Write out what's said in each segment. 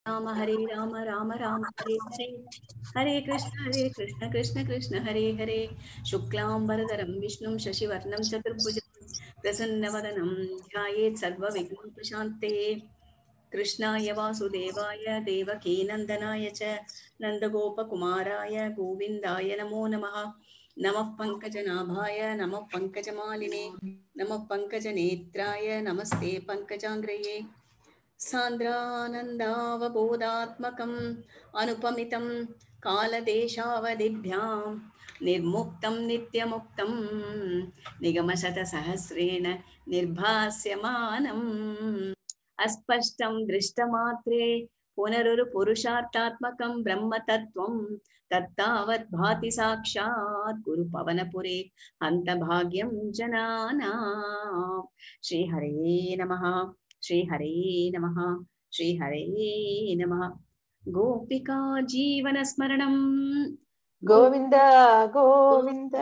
राम हरे राम राम राम हरे हरे हरे कृष्ण हरे कृष्ण कृष्ण कृष्ण हरे हरे शुक्लाम्बरधरं विष्णुं शशिवर्णं चतुर्भुजं प्रसन्नवदनं ध्यायेत् सर्वविघ्नोपशान्ते कृष्णाय वासुदेवाय देवकीनन्दनाय च नन्दगोपकुमाराय गोविन्दाय नमो नमः नमः पङ्कजनाभाय नमः पङ्कजमालिने नमः पङ्कजनेत्राय नमस्ते पङ्कजाङ्ग्रये सान्द्रानन्दावबोधात्मकम् अनुपमितं कालदेशावधिभ्यां निर्मुक्तं नित्यमुक्तं निगमशतसहस्रेण निर्भास्यमानम् अस्पष्टं दृष्टमात्रे पुनरुरुपुरुषार्थात्मकं ब्रह्मतत्त्वं तत्तावत् भाति साक्षात् गुरुपवनपुरे हन्तभाग्यं जनानां श्रीहरे नमः श्रीहरे नमः श्रीहरे नमः गोपिका जीवनस्मरणं கோவிந்த கோவிந்த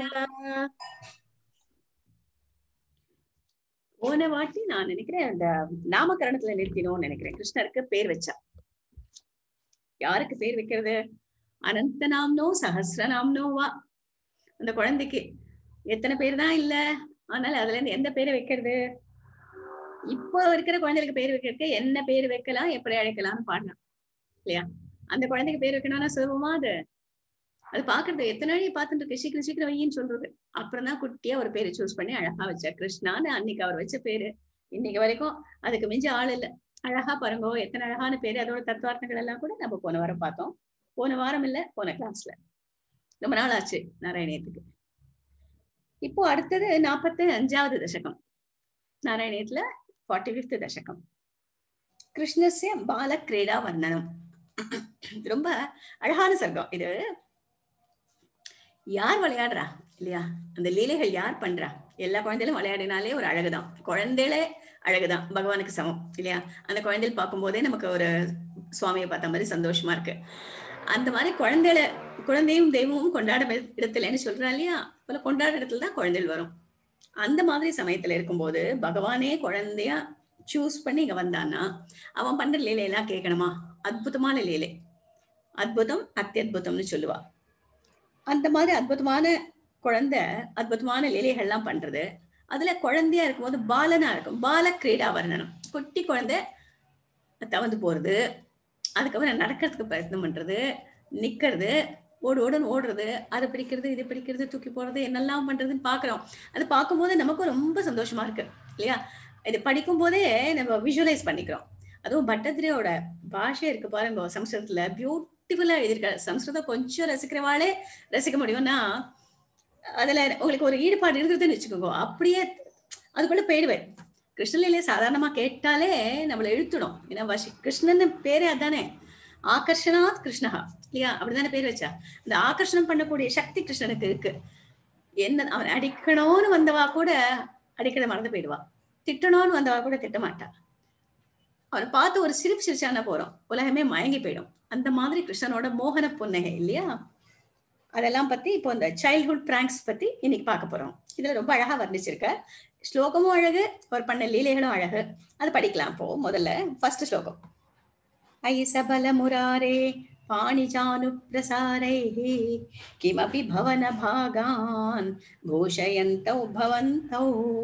போன வாட்டி நான் நினைக்கிறேன் அந்த நாமகரணத்துல நிறுத்தினோம்னு நினைக்கிறேன் கிருஷ்ணருக்கு பேர் வச்சா யாருக்கு பேர் வைக்கிறது அனந்த நாம்னோ சஹஸ்ர நாம்னோ வா அந்த குழந்தைக்கு எத்தனை பேர் தான் இல்ல அதனால அதுல இருந்து எந்த பேரை வைக்கிறது இப்போ இருக்கிற குழந்தைகளுக்கு பேர் வைக்கிறதுக்கு என்ன பேர் வைக்கலாம் எப்படி அழைக்கலாம்னு பாடலாம் இல்லையா அந்த குழந்தைக்கு பேர் வைக்கணும்னா சுலபமா அது அது பாக்குறது எத்தனை நாளைக்கு பார்த்துட்டு இருக்கு சீக்கிரம் சீக்கிரம் வையின்னு சொல்றது அப்புறம் தான் குட்டியா ஒரு பேரை சூஸ் பண்ணி அழகா வச்சா கிருஷ்ணான்னு அன்னைக்கு அவர் வச்ச பேரு இன்னைக்கு வரைக்கும் அதுக்கு மிஞ்சி ஆள் இல்ல அழகா பாருங்கோ எத்தனை அழகான பேரு அதோட தத்துவார்த்தங்கள் எல்லாம் கூட நம்ம போன வாரம் பார்த்தோம் போன வாரம் இல்ல போன கிளாஸ்ல ரொம்ப நாள் ஆச்சு நாராயணியத்துக்கு இப்போ அடுத்தது நாற்பத்தி அஞ்சாவது தசகம் நாராயணியத்துல ஃபார்ட்டி ஃபிஃப்த் தசகம் கிருஷ்ணஸ்ய பால கிரீடா வர்ணனம் ரொம்ப அழகான சர்க்கம் இது யார் விளையாடுறா இல்லையா அந்த லீலைகள் யார் பண்றா எல்லா குழந்தைகளும் விளையாடினாலே ஒரு அழகுதான் குழந்தைகளே அழகுதான் பகவானுக்கு சமம் இல்லையா அந்த குழந்தைகள் பார்க்கும்போதே நமக்கு ஒரு சுவாமியை பார்த்த மாதிரி சந்தோஷமா இருக்கு அந்த மாதிரி குழந்தைகள குழந்தையும் தெய்வமும் கொண்டாட இடத்துலன்னு சொல்றா இல்லையா போல கொண்டாட இடத்துல தான் குழந்தைகள் வரும் அந்த மாதிரி சமயத்துல இருக்கும்போது பகவானே குழந்தையா சூஸ் பண்ணி இங்க வந்தான்னா அவன் பண்ற லீலையெல்லாம் கேட்கணுமா அற்புதமான லீலை அற்புதம் அத்தியுதம்னு சொல்லுவா அந்த மாதிரி அற்புதமான குழந்தை அற்புதமான லீலைகள்லாம் பண்றது அதுல குழந்தையா இருக்கும்போது பாலனா இருக்கும் பால கிரீடா வர்ணனம் குட்டி குழந்தை தவந்து போறது அதுக்கப்புறம் நடக்கிறதுக்கு பிரயத்னம் பண்றது நிக்கிறது ஓடு ஓடுன்னு ஓடுறது அதை பிடிக்கிறது இது பிடிக்கிறது தூக்கி போடுறது என்னெல்லாம் பண்றதுன்னு பாக்குறோம் அது பார்க்கும்போது நமக்கும் ரொம்ப சந்தோஷமா இருக்கு இல்லையா இது படிக்கும் போதே நம்ம விஷுவலைஸ் பண்ணிக்கிறோம் அதுவும் பட்டத்திரியோட பாஷை இருக்கு பாருங்க சம்ஸ்கிருதத்துல பியூட்டிஃபுல்லா எழுதியிருக்காரு சம்ஸ்கிருதம் கொஞ்சம் ரசிக்கிறவாளே ரசிக்க முடியும்னா அதுல உங்களுக்கு ஒரு ஈடுபாடு இருந்ததுன்னு வச்சுக்கோங்க அப்படியே அதுக்குள்ள போயிடுவேன் கிருஷ்ணலீலையை சாதாரணமா கேட்டாலே நம்மளை இழுத்துடும் ஏன்னா வசி கிருஷ்ணன் பேரே அதானே ஆகர்ஷனாத் கிருஷ்ணஹா இல்லையா அப்படிதானே பேர் வச்சா இந்த ஆகர்ஷணம் பண்ணக்கூடிய சக்தி கிருஷ்ணனுக்கு இருக்கு என்ன அவன் அடிக்கணும்னு வந்தவா கூட அடிக்கிறத மறந்து போயிடுவா திட்டணும்னு வந்தவா கூட திட்ட மாட்டா அவனை பார்த்து ஒரு சிரிப்பு சிரிச்சான போறோம் உலகமே மயங்கி போயிடும் அந்த மாதிரி கிருஷ்ணனோட மோகன புன்னகை இல்லையா அதெல்லாம் பத்தி இப்போ இந்த சைல்ட்ஹுட் பிராங்க்ஸ் பத்தி இன்னைக்கு பார்க்க போறோம் இதுல ரொம்ப அழகா வர்ணிச்சிருக்க ஸ்லோகமும் அழகு ஒரு பண்ண லீலைகளும் அழகு அது படிக்கலாம் இப்போ முதல்ல ஃபர்ஸ்ட் ஸ்லோகம் ஐ சபல முராரே பாணிஜானு பிரசாரைः किमपि भवनभागान् भूषयन्तौ भवन्तौ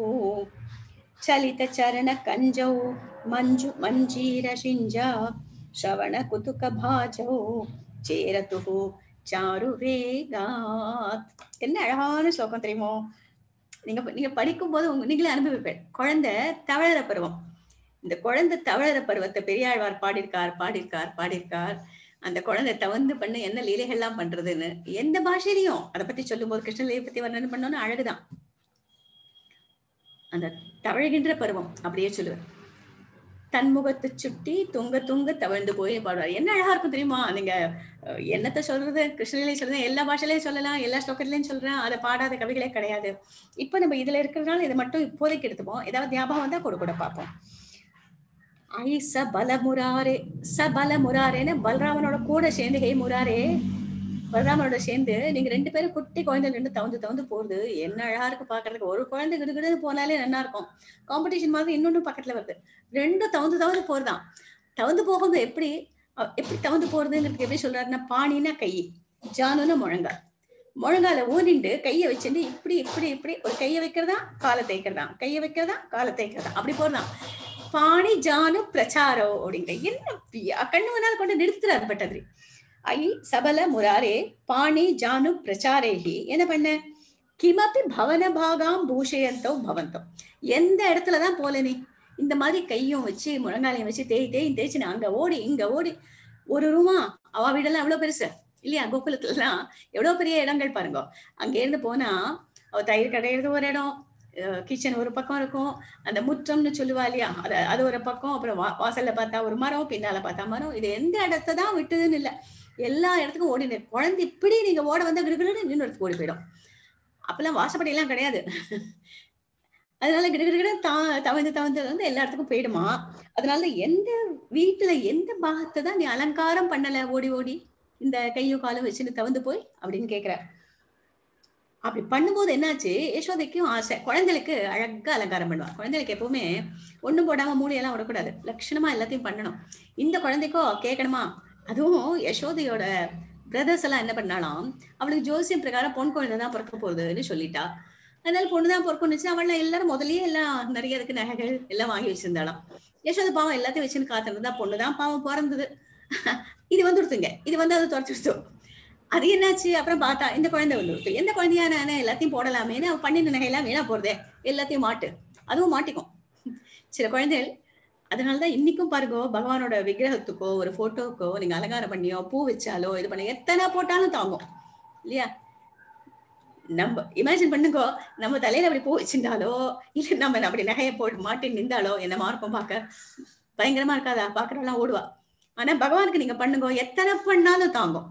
चलितचरणकञ्जौ मञ्जु मञ्जीरशिञ्जा श्रवणकुतुकभाजौ சேரத்துஹு சாரு வேகாத் என்ன அழகான ஸ்லோகம் தெரியுமோ நீங்க நீங்க படிக்கும்போது உங்க நீங்களே அனுபவிப்பேன் குழந்தை தவழற பருவம் இந்த குழந்தை தவழற பருவத்தை பெரியாழ்வார் பாடியிருக்கார் பாடியிருக்கார் பாடியிருக்கார் அந்த குழந்தை தவந்து பண்ணு என்ன லீலைகள்லாம் பண்றதுன்னு எந்த பாஷையிலையும் அதை பத்தி சொல்லும் போது கிருஷ்ண லீலை பத்தி வர்ணனை பண்ணோன்னு அழகுதான் அந்த தவழ்கின்ற பருவம் அப்படியே சொல்லுவேன் தன்முகத்தை சுட்டி துங்க துங்க தவழ்ந்து போய் பாடுவார் என்ன அழகா இருக்கும் தெரியுமா நீங்க என்னத்த சொல்றது கிருஷ்ணலீலை சொல்றது எல்லா பாஷையிலையும் சொல்லலாம் எல்லா ஸ்லோகத்திலையும் சொல்றேன் அதை பாடாத கவிகளே கிடையாது இப்ப நம்ம இதுல இருக்கிறதுனால இதை மட்டும் இப்போதைக்கு எடுத்துப்போம் ஏதாவது ஞாபகம் வந்தா கூட கூட பார்ப்போம் ஐ ச பல முராரே ச பல முராரேன்னு பலராமனோட கூட சேர்ந்து ஹே முராரே பலராமனோட சேர்ந்து நீங்க ரெண்டு பேரும் குட்டி குழந்தை நின்று தவந்து தவந்து போகுது என்ன அழகா இருக்கு பாக்குறதுக்கு ஒரு குழந்தை கிடுகிடுன்னு போனாலே நல்லா இருக்கும் காம்படிஷன் மாதிரி இன்னொன்னு பக்கத்துல வருது ரெண்டும் தவந்து தவந்து போறதாம் தவந்து போகும்போது எப்படி அ- எப்படி தவந்து போறதுங்கிறதுக்கு எப்படி சொல்றாருன்னா பாணினா கை ஜானுன்னா முழங்கால் முழங்கால ஊனிண்டு கையை வச்சுட்டு இப்படி இப்படி இப்படி ஒரு கையை வைக்கிறதா காலை தேய்க்கிறதா கையை வைக்கிறதா காலை தேய்க்கிறதா அப்படி போறதான் பாணி ஜானு பிரச்சாரோ அப்படிங்கிற என்ன பியா- கண்ணு வேணாலும் கொண்டு நிறுத்துறாரு பட்டதிரி ஐ சபல முராரே பாணி ஜானு பிரச்சாரேகி என்ன பண்ண கிமப்பி பவன பாகாம் பூஷயந்தோ பவந்தோ எந்த இடத்துலதான் போல நீ இந்த மாதிரி கையும் வச்சு முழங்காலையும் வச்சு தேய் தேய் தேய்ச்சி நான் அங்க ஓடி இங்க ஓடி ஒரு ரூமா அவ வீடெல்லாம் எவ்வளவு பெருசு இல்லையா கோகுலத்துலலாம் எவ்வளவு பெரிய இடங்கள் பாருங்க அங்க இருந்து போனா அவ தயிர் கடையிறது ஒரு இடம் கிச்சன் ஒரு பக்கம் இருக்கும் அந்த முற்றம்னு சொல்லுவா இல்லையா அது அது ஒரு பக்கம் அப்புறம் வா- வாசல்ல பார்த்தா ஒரு மரம் பின்னால பார்த்தா மரம் இது எந்த இடத்த தான் விட்டுதுன்னு இல்ல எல்லா இடத்துக்கும் ஓடினு குழந்தை இப்படி நீங்க ஓட வந்தா கிடுகிடுன்னு இன்னொரு ஓடி போயிடும் அப்பெல்லாம் வாசப்படி எல்லாம் கிடையாது அதனால கிடுகிடுகிடு தா தவந்து தவந்து வந்து எல்லா இடத்துக்கும் போயிடுமா அதனால எந்த வீட்டுல எந்த பாகத்தை தான் நீ அலங்காரம் பண்ணல ஓடி ஓடி இந்த கையும் காலும் வச்சுன்னு தவந்து போய் அப்படின்னு கேக்குற அப்படி பண்ணும்போது என்னாச்சு யசோதைக்கும் ஆசை குழந்தைகளுக்கு அழகா அலங்காரம் பண்ணுவா குழந்தைகளுக்கு எப்பவுமே ஒண்ணும் போடாம மூளையெல்லாம் விடக்கூடாது லட்சணமா எல்லாத்தையும் பண்ணணும் இந்த குழந்தைக்கோ கேட்கணுமா அதுவும் யசோதையோட பிரதர்ஸ் எல்லாம் என்ன பண்ணாலாம் அவளுக்கு ஜோசியம் பிரகாரம் பொன் குழந்தை தான் பிறக்க போகுதுன்னு சொல்லிட்டா அதனால பொண்ணு தான் பிறக்கணுச்சு அவள எல்லாரும் முதல்லயே எல்லாம் நிறைய இருக்கு நகைகள் எல்லாம் வாங்கி வச்சிருந்தாளாம் யசோத பாவம் எல்லாத்தையும் வச்சுன்னு காத்திருந்தா பொண்ணு தான் பாவம் பிறந்தது இது வந்துடுத்துங்க இது வந்து அது துரத்துடுத்தோம் அது என்னாச்சு அப்புறம் பார்த்தா இந்த குழந்தை வந்துடுத்து எந்த குழந்தையா நான் எல்லாத்தையும் போடலாமேன்னு அவ பண்ணின நகையெல்லாம் வீணா போறதே எல்லாத்தையும் மாட்டு அதுவும் மாட்டிக்கும் சில குழந்தைகள் அதனாலதான் இன்னைக்கும் பாருங்க பகவானோட விக்கிரகத்துக்கோ ஒரு போட்டோக்கோ நீங்க அலங்காரம் பண்ணியோ பூ வச்சாலோ இது பண்ண எத்தனை போட்டாலும் தாங்கும் இல்லையா நம்ம இமேஜின் பண்ணுங்க நம்ம தலையில அப்படி பூ வச்சிருந்தாலோ இல்ல நம்ம அப்படி நகையை போட்டு மாட்டி நின்றாலோ என்னமா இருக்கும் பார்க்க பயங்கரமா இருக்காதா பாக்குறவெல்லாம் ஓடுவா ஆனா பகவானுக்கு நீங்க பண்ணுங்க எத்தனை பண்ணாலும் தாங்கும்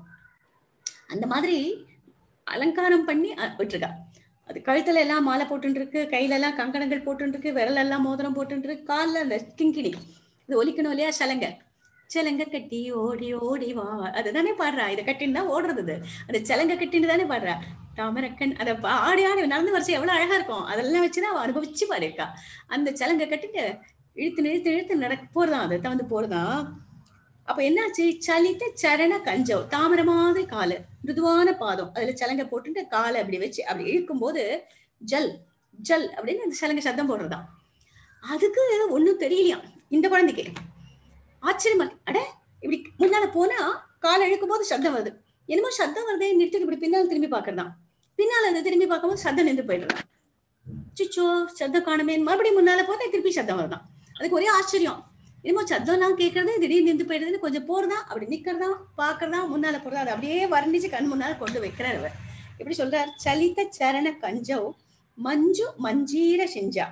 அந்த மாதிரி அலங்காரம் பண்ணி அஹ், விட்டுருக்கா அது கழுத்துல எல்லாம் மாலை போட்டுட்டு இருக்கு கையில எல்லாம் கங்கணங்கள் போட்டுட்டு இருக்கு விரல் எல்லாம் மோதிரம் போட்டுட்டு இருக்கு கால்ல அந்த கிங்கிணி இது ஒலிக்கணும் இல்லையா சலங்க சலங்க கட்டி ஓடி ஓடி வா அதுதானே பாடுறா இதை கட்டின்னு தான் ஓடுறது இது. அந்த சலங்க கட்டின்னு தானே பாடுறா தாமரக்கண் அதை பா- ஆடி ஆடி நடந்து வரிசை எவ்வளவு அழகா இருக்கும் அதெல்லாம் வச்சுதான் அவ அனுபவிச்சு பாடியிருக்கா அந்த சலங்க கட்டிட்டு இழுத்து இழுத்து இழுத்து நடக்க போறதான் அது தவந்து போறதான் அப்ப என்னாச்சு சலித்த சரண கஞ்சம் தாமர மாதிரி காலு மிருதுவான பாதம் அதுல சலங்க போட்டுட்டு காலை அப்படி வச்சு அப்படி இழுக்கும் போது ஜல் ஜல் அப்படின்னு அந்த சலங்க சத்தம் போடுறதாம் அதுக்கு ஒண்ணும் தெரியலையாம் இந்த குழந்தைக்கு ஆச்சரியமா இருக்கு. அட இப்படி முன்னால போனா காலை இழுக்கும் போது சத்தம் வருது என்னமோ சத்தம் வருதே நிறுத்துக்கு இப்படி பின்னால் திரும்பி பாக்குறதாம் பின்னால அதை திரும்பி பார்க்கும்போது சத்தம் நின்று போயிடுறான் சிச்சோ சத்தம் காணுமே மறுபடியும் முன்னால போதா திருப்பி சத்தம் வருதான் அதுக்கு ஒரே ஆச்சரியம் என்னமோ சத்தம்லாம் கேட்கறது திடீர்னு நின்று போயிடுதுன்னு கொஞ்சம் போறதா அப்படி நிக்கிறதா பாக்குறதா முன்னால போறதா அது அப்படியே வர்ணிச்சு கண் முன்னால கொண்டு வைக்கிறார் அவர் எப்படி சொல்றார் சலித சரண கஞ்சோ மஞ்சு மஞ்சீர செஞ்சா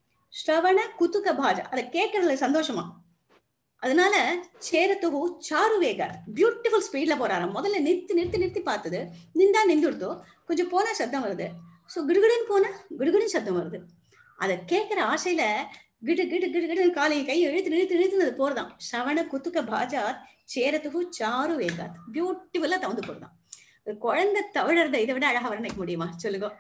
ஸ்ரவண குத்துக பாஜா அதை கேட்கறதுல சந்தோஷமா அதனால சேரத்துகு சாரு வேக பியூட்டிஃபுல் ஸ்பீட்ல போறாராம் முதல்ல நிறுத்தி நிறுத்தி நிறுத்தி பார்த்தது நின்றா நின்றுடுதோ கொஞ்சம் போனா சத்தம் வருது ஸோ கிடுகிடுன்னு போனா கிடுகிடுன்னு சத்தம் வருது அதை கேட்கிற ஆசையில கிடு கிடு கிடு கிடு காலையை கையை இழுத்து இழுத்து இழுத்து அது போறதாம் சவண குத்துக்க பாஜாத் சேரத்துகு சாரு வேகாத் பியூட்டிஃபுல்லா தவந்து போறதாம் ஒரு குழந்தை தவழறத இதை விட அழகா வர்ணிக்க முடியுமா சொல்லுங்க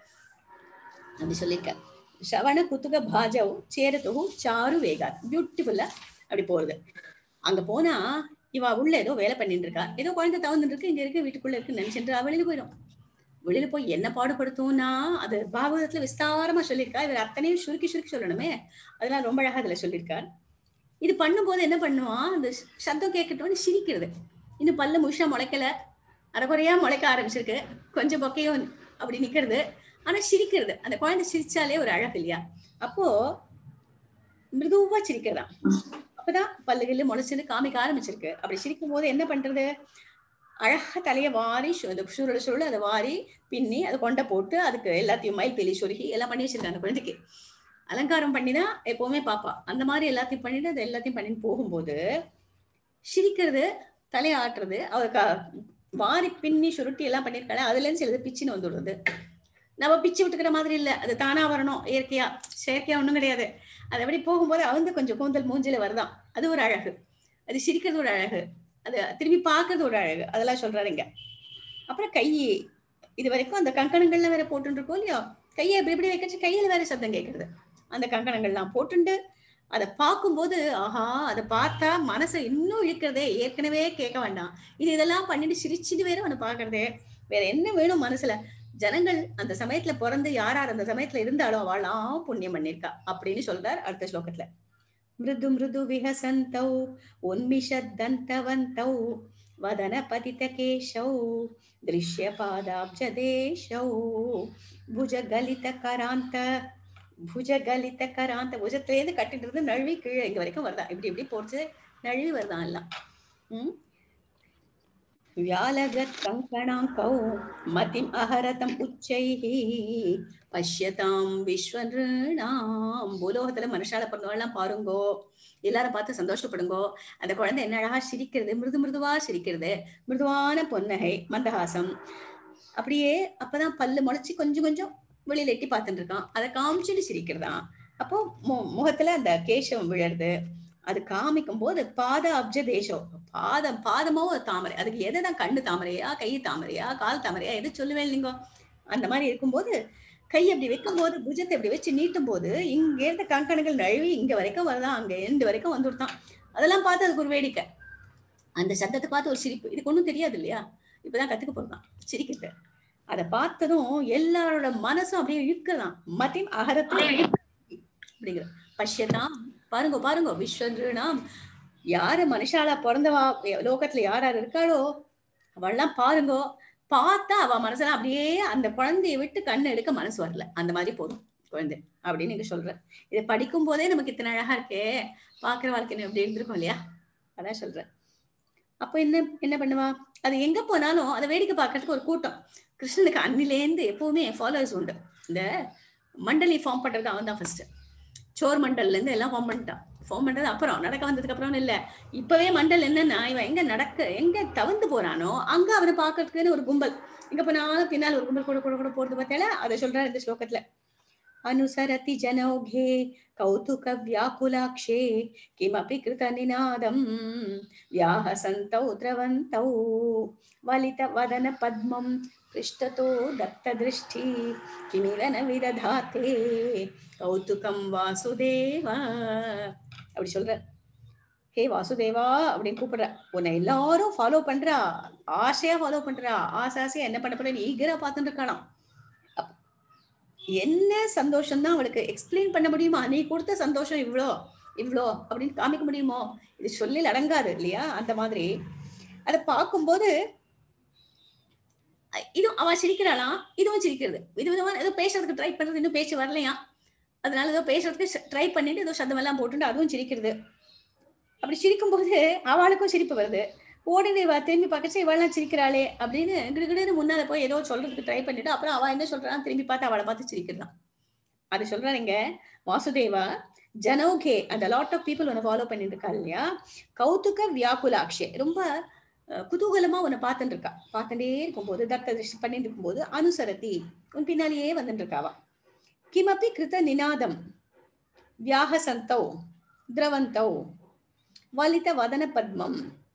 அப்படி சொல்லியிருக்க சவண குத்துக பாஜவு சேரத்துகு சாரு வேகாத் பியூட்டிஃபுல்லா அப்படி போறது அங்க போனா இவ உள்ள ஏதோ வேலை பண்ணிட்டு இருக்கா ஏதோ குழந்தை தவந்துட்டு இருக்கு இங்க இருக்கு வீட்டுக்குள்ள இருக்குன்னு நினைச்சிட்டு அவ வெளியில போயிடும் வெளியில போய் என்ன பாடுபடுத்தும்னா அது பாகவதத்துல விஸ்தாரமா சொல்லியிருக்கா இவர் அத்தனையும் சுருக்கி சுருக்கி சொல்லணுமே அதெல்லாம் ரொம்ப அழகா அதுல சொல்லியிருக்கார் இது பண்ணும்போது என்ன பண்ணுவான் அந்த ஸ்- சத்தம் கேட்கட்டோன்னு சிரிக்கிறது இன்னும் பல்ல முழுசா முளைக்கல அரைக்குறையா முளைக்க ஆரம்பிச்சிருக்கு கொஞ்சம் பொக்கையும் அப்படி நிக்கிறது ஆனா சிரிக்கிறது அந்த குழந்தை சிரிச்சாலே ஒரு அழகு இல்லையா அப்போ மிருதுவா சிரிக்கிறதா அப்பதான் பல்லுகில்லு முளைச்சுன்னு காமிக்க ஆரம்பிச்சிருக்கு அப்படி சிரிக்கும் போது என்ன பண்றது அழகா தலையை வாரி சு- அந்த சுருள சுருள அதை வாரி பின்னி அதை கொண்டை போட்டு அதுக்கு எல்லாத்தையும் மயில் பெலி சொருகி எல்லாம் பண்ணி வச்சிருக்காங்க அந்த குழந்தைக்கு அலங்காரம் பண்ணி தான் எப்பவுமே பாப்பா அந்த மாதிரி எல்லாத்தையும் பண்ணிட்டு அது எல்லாத்தையும் பண்ணிட்டு போகும்போது சிரிக்கிறது தலையை ஆட்டுறது அவ க- வாரி பின்னி சுருட்டி எல்லாம் பண்ணிருக்காளே அதுல இருந்து சிலது பிச்சுன்னு வந்துடுறது நம்ம பிச்சு விட்டுக்கிற மாதிரி இல்ல அது தானா வரணும் இயற்கையா செயற்கையா ஒண்ணும் கிடையாது அது அப்படி போகும்போது அவங்க கொஞ்சம் கூந்தல் மூஞ்சில வருதாம் அது ஒரு அழகு அது சிரிக்கிறது ஒரு அழகு அது திரும்பி பார்க்கறது ஒரு அழகு அதெல்லாம் சொல்றாருங்க அப்புறம் கை இது வரைக்கும் அந்த கங்கணங்கள்லாம் வேற போட்டுட்டு இருக்கோம் இல்லையா கையை இப்படி இப்படி வைக்கச்சு கையில வேற சத்தம் கேட்கறது அந்த கங்கணங்கள்லாம் போட்டுண்டு அதை பார்க்கும்போது ஆஹா அதை பார்த்தா மனசை இன்னும் இழுக்கிறதே ஏற்கனவே கேட்க வேண்டாம் இது இதெல்லாம் பண்ணிட்டு சிரிச்சுட்டு வேற அவனை பார்க்கறதே வேற என்ன வேணும் மனசுல ஜனங்கள் அந்த சமயத்துல பிறந்து யார் யார் அந்த சமயத்துல இருந்தாலும் அவளாம் புண்ணியம் பண்ணிருக்கா அப்படின்னு சொல்றார் அடுத்த ஸ்லோகத்துல மிருது மிருது விஹசந்தௌ உன்மிஷத்தந்தவந்தௌ வதன பதித கேஷௌ திருஷ்ய பாதாப்ஜதேஷௌ புஜ கலித கராந்த புஜ கலித கராந்த புஜத்திலேருந்து கட்டிட்டு இருந்து நழுவி கீழே இங்க வரைக்கும் வருதா இப்படி இப்படி போச்சு நழுவி வருதான் எல்லாம் உம் व्यालगत् कङ्कणाङ्कौ मतिम् अहरतम् उच्चैः பஷ்யதாம் விஸ்வநாம் பூலோகத்துல மனுஷால பிறந்தவெல்லாம் பாருங்கோ எல்லாரும் பார்த்து சந்தோஷப்படுங்கோ அந்த குழந்தை என்ன அழகா சிரிக்கிறது மிருது மிருதுவா சிரிக்கிறது மிருதுவான பொன்னகை மந்தஹாசம் அப்படியே அப்பதான் பல்லு முளைச்சு கொஞ்சம் கொஞ்சம் வெளியில எட்டி பார்த்துட்டு இருக்கான் அதை காமிச்சுட்டு சிரிக்கிறதாம் அப்போ மு- முகத்துல அந்த கேசவம் விழருது அது காமிக்கும் போது பாத அப்ஜ தேசம் பாதம் பாதமோ ஒரு தாமரை அதுக்கு எதுதான் கண்ணு தாமரையா கை தாமரையா கால் தாமரையா எது சொல்லுவேன் நீங்க அந்த மாதிரி இருக்கும்போது கை அப்படி வைக்கும்போது புஜத்தை அப்படி வச்சு நீட்டும் போது இங்க இருந்த கங்கணங்கள் நழுவி இங்க வரைக்கும் வருதான் அங்க எண்டு வரைக்கும் வந்துடுதான் அதெல்லாம் பார்த்து அதுக்கு ஒரு வேடிக்கை அந்த சத்தத்தை பார்த்து ஒரு சிரிப்பு இதுக்கு ஒண்ணும் தெரியாது இல்லையா இப்பதான் கத்துக்க போறதான் சிரிக்கிறது அதை பார்த்ததும் எல்லாரோட மனசும் அப்படியே இழுக்கலாம் மத்தியம் அகரத்துல அப்படிங்கிற பஷ்யதாம் பாருங்க பாருங்க விஸ்வநாம் யாரு மனுஷாலா பிறந்தவா லோகத்துல யார் யார் இருக்காளோ அவள்லாம் பாருங்கோ பார்த்தா அவ மனசுல அப்படியே அந்த குழந்தைய விட்டு கண்ணு எடுக்க மனசு வரல அந்த மாதிரி போதும் குழந்தை அப்படின்னு நீங்க சொல்ற இதை படிக்கும் போதே நமக்கு இத்தனை அழகா இருக்கே பாக்குற வாழ்க்கை எப்படி இருந்திருக்கும் இல்லையா அதான் சொல்றேன் அப்ப என்ன என்ன பண்ணுவா அது எங்க போனாலும் அதை வேடிக்கை பார்க்கறதுக்கு ஒரு கூட்டம் கிருஷ்ணனுக்கு அன்னிலேருந்து எப்பவுமே ஃபாலோவர்ஸ் உண்டு இந்த மண்டலி ஃபார்ம் பண்றது அவன் தான் ஃபர்ஸ்ட் சோர் மண்டல்ல இருந்து எல்லாம் ஃபார்ம் பண்ணிட்டான் ஃபார்ம் பண்றது அப்புறம் நடக்க வந்ததுக்கு அப்புறம் இல்ல இப்பவே மண்டல் என்னன்னா இவன் எங்க நடக்க எங்க தவந்து போறானோ அங்க அவனை பாக்குறதுக்குன்னு ஒரு கும்பல் இங்க போனாலும் பின்னால் ஒரு கும்பல் கூட கூட கூட போறது பார்த்தால அதை சொல்றாரு இந்த ஸ்லோகத்துல அனுசரதி ஜனௌகே கௌதுக வியாக்குலாக்ஷே கிமபி கிருத நிநாதம் வியாஹசந்தௌ திரவந்தௌ வலித வதன பத்மம் पृष्ठतो दत्तदृष्टि किमिव न विदधाते கௌதுகம் வாசுதேவா அப்படி சொல்ற ஹே வாசுதேவா அப்படின்னு கூப்பிடுற உன்னை எல்லாரும் ஃபாலோ பண்றா ஆசையா ஃபாலோ பண்றா ஆசை ஆசையா என்ன பண்ண போறேன்னு ஈகரா பார்த்துட்டு இருக்காளாம் அப்ப என்ன சந்தோஷம் தான் அவளுக்கு எக்ஸ்பிளைன் பண்ண முடியுமா நீ கொடுத்த சந்தோஷம் இவ்ளோ இவ்ளோ அப்படின்னு காமிக்க முடியுமோ இது சொல்லில் அடங்காது இல்லையா அந்த மாதிரி அதை பார்க்கும்போது இது அவ சிரிக்கிறாளாம் இதுவும் சிரிக்கிறது இது விதமான ஏதோ பேசுறதுக்கு ட்ரை பண்றது இன்னும் பேச்சு வரலையா அதனால ஏதோ பேசுறதுக்கு ட்ரை பண்ணிட்டு ஏதோ சத்தம் எல்லாம் போட்டுட்டு அதுவும் சிரிக்கிறது அப்படி சிரிக்கும்போது அவளுக்கும் சிரிப்பு வருது ஓடினு இவ திரும்பி பார்க்கச்சு இவெல்லாம் சிரிக்கிறாளே அப்படின்னு கிடுகிடுன்னு முன்னால போய் ஏதோ சொல்றதுக்கு ட்ரை பண்ணிட்டு அப்புறம் அவ என்ன சொல்றான் திரும்பி பார்த்து அவளை பார்த்து சிரிக்கிறதான் அது சொல்றாருங்க வாசுதேவா ஜனோகே அந்த லாட் ஆஃப் பீப்புள் உன்னை ஃபாலோ பண்ணிட்டு இருக்கா இல்லையா கௌதுக வியாக்குலாக்ஷே ரொம்ப அஹ், குதூகலமா உன்னை பார்த்துட்டு இருக்கா பார்த்துட்டே இருக்கும்போது தத்த திருஷ்டி பண்ணிட்டு இருக்கும்போது அனுசரதி உன் பின்னாலேயே வந்துட்டு இருக்காவா கிமப்பி கிருத நிநாதம் வியாகசந்தௌ திரவந்தௌ வலித வதன பத்மம்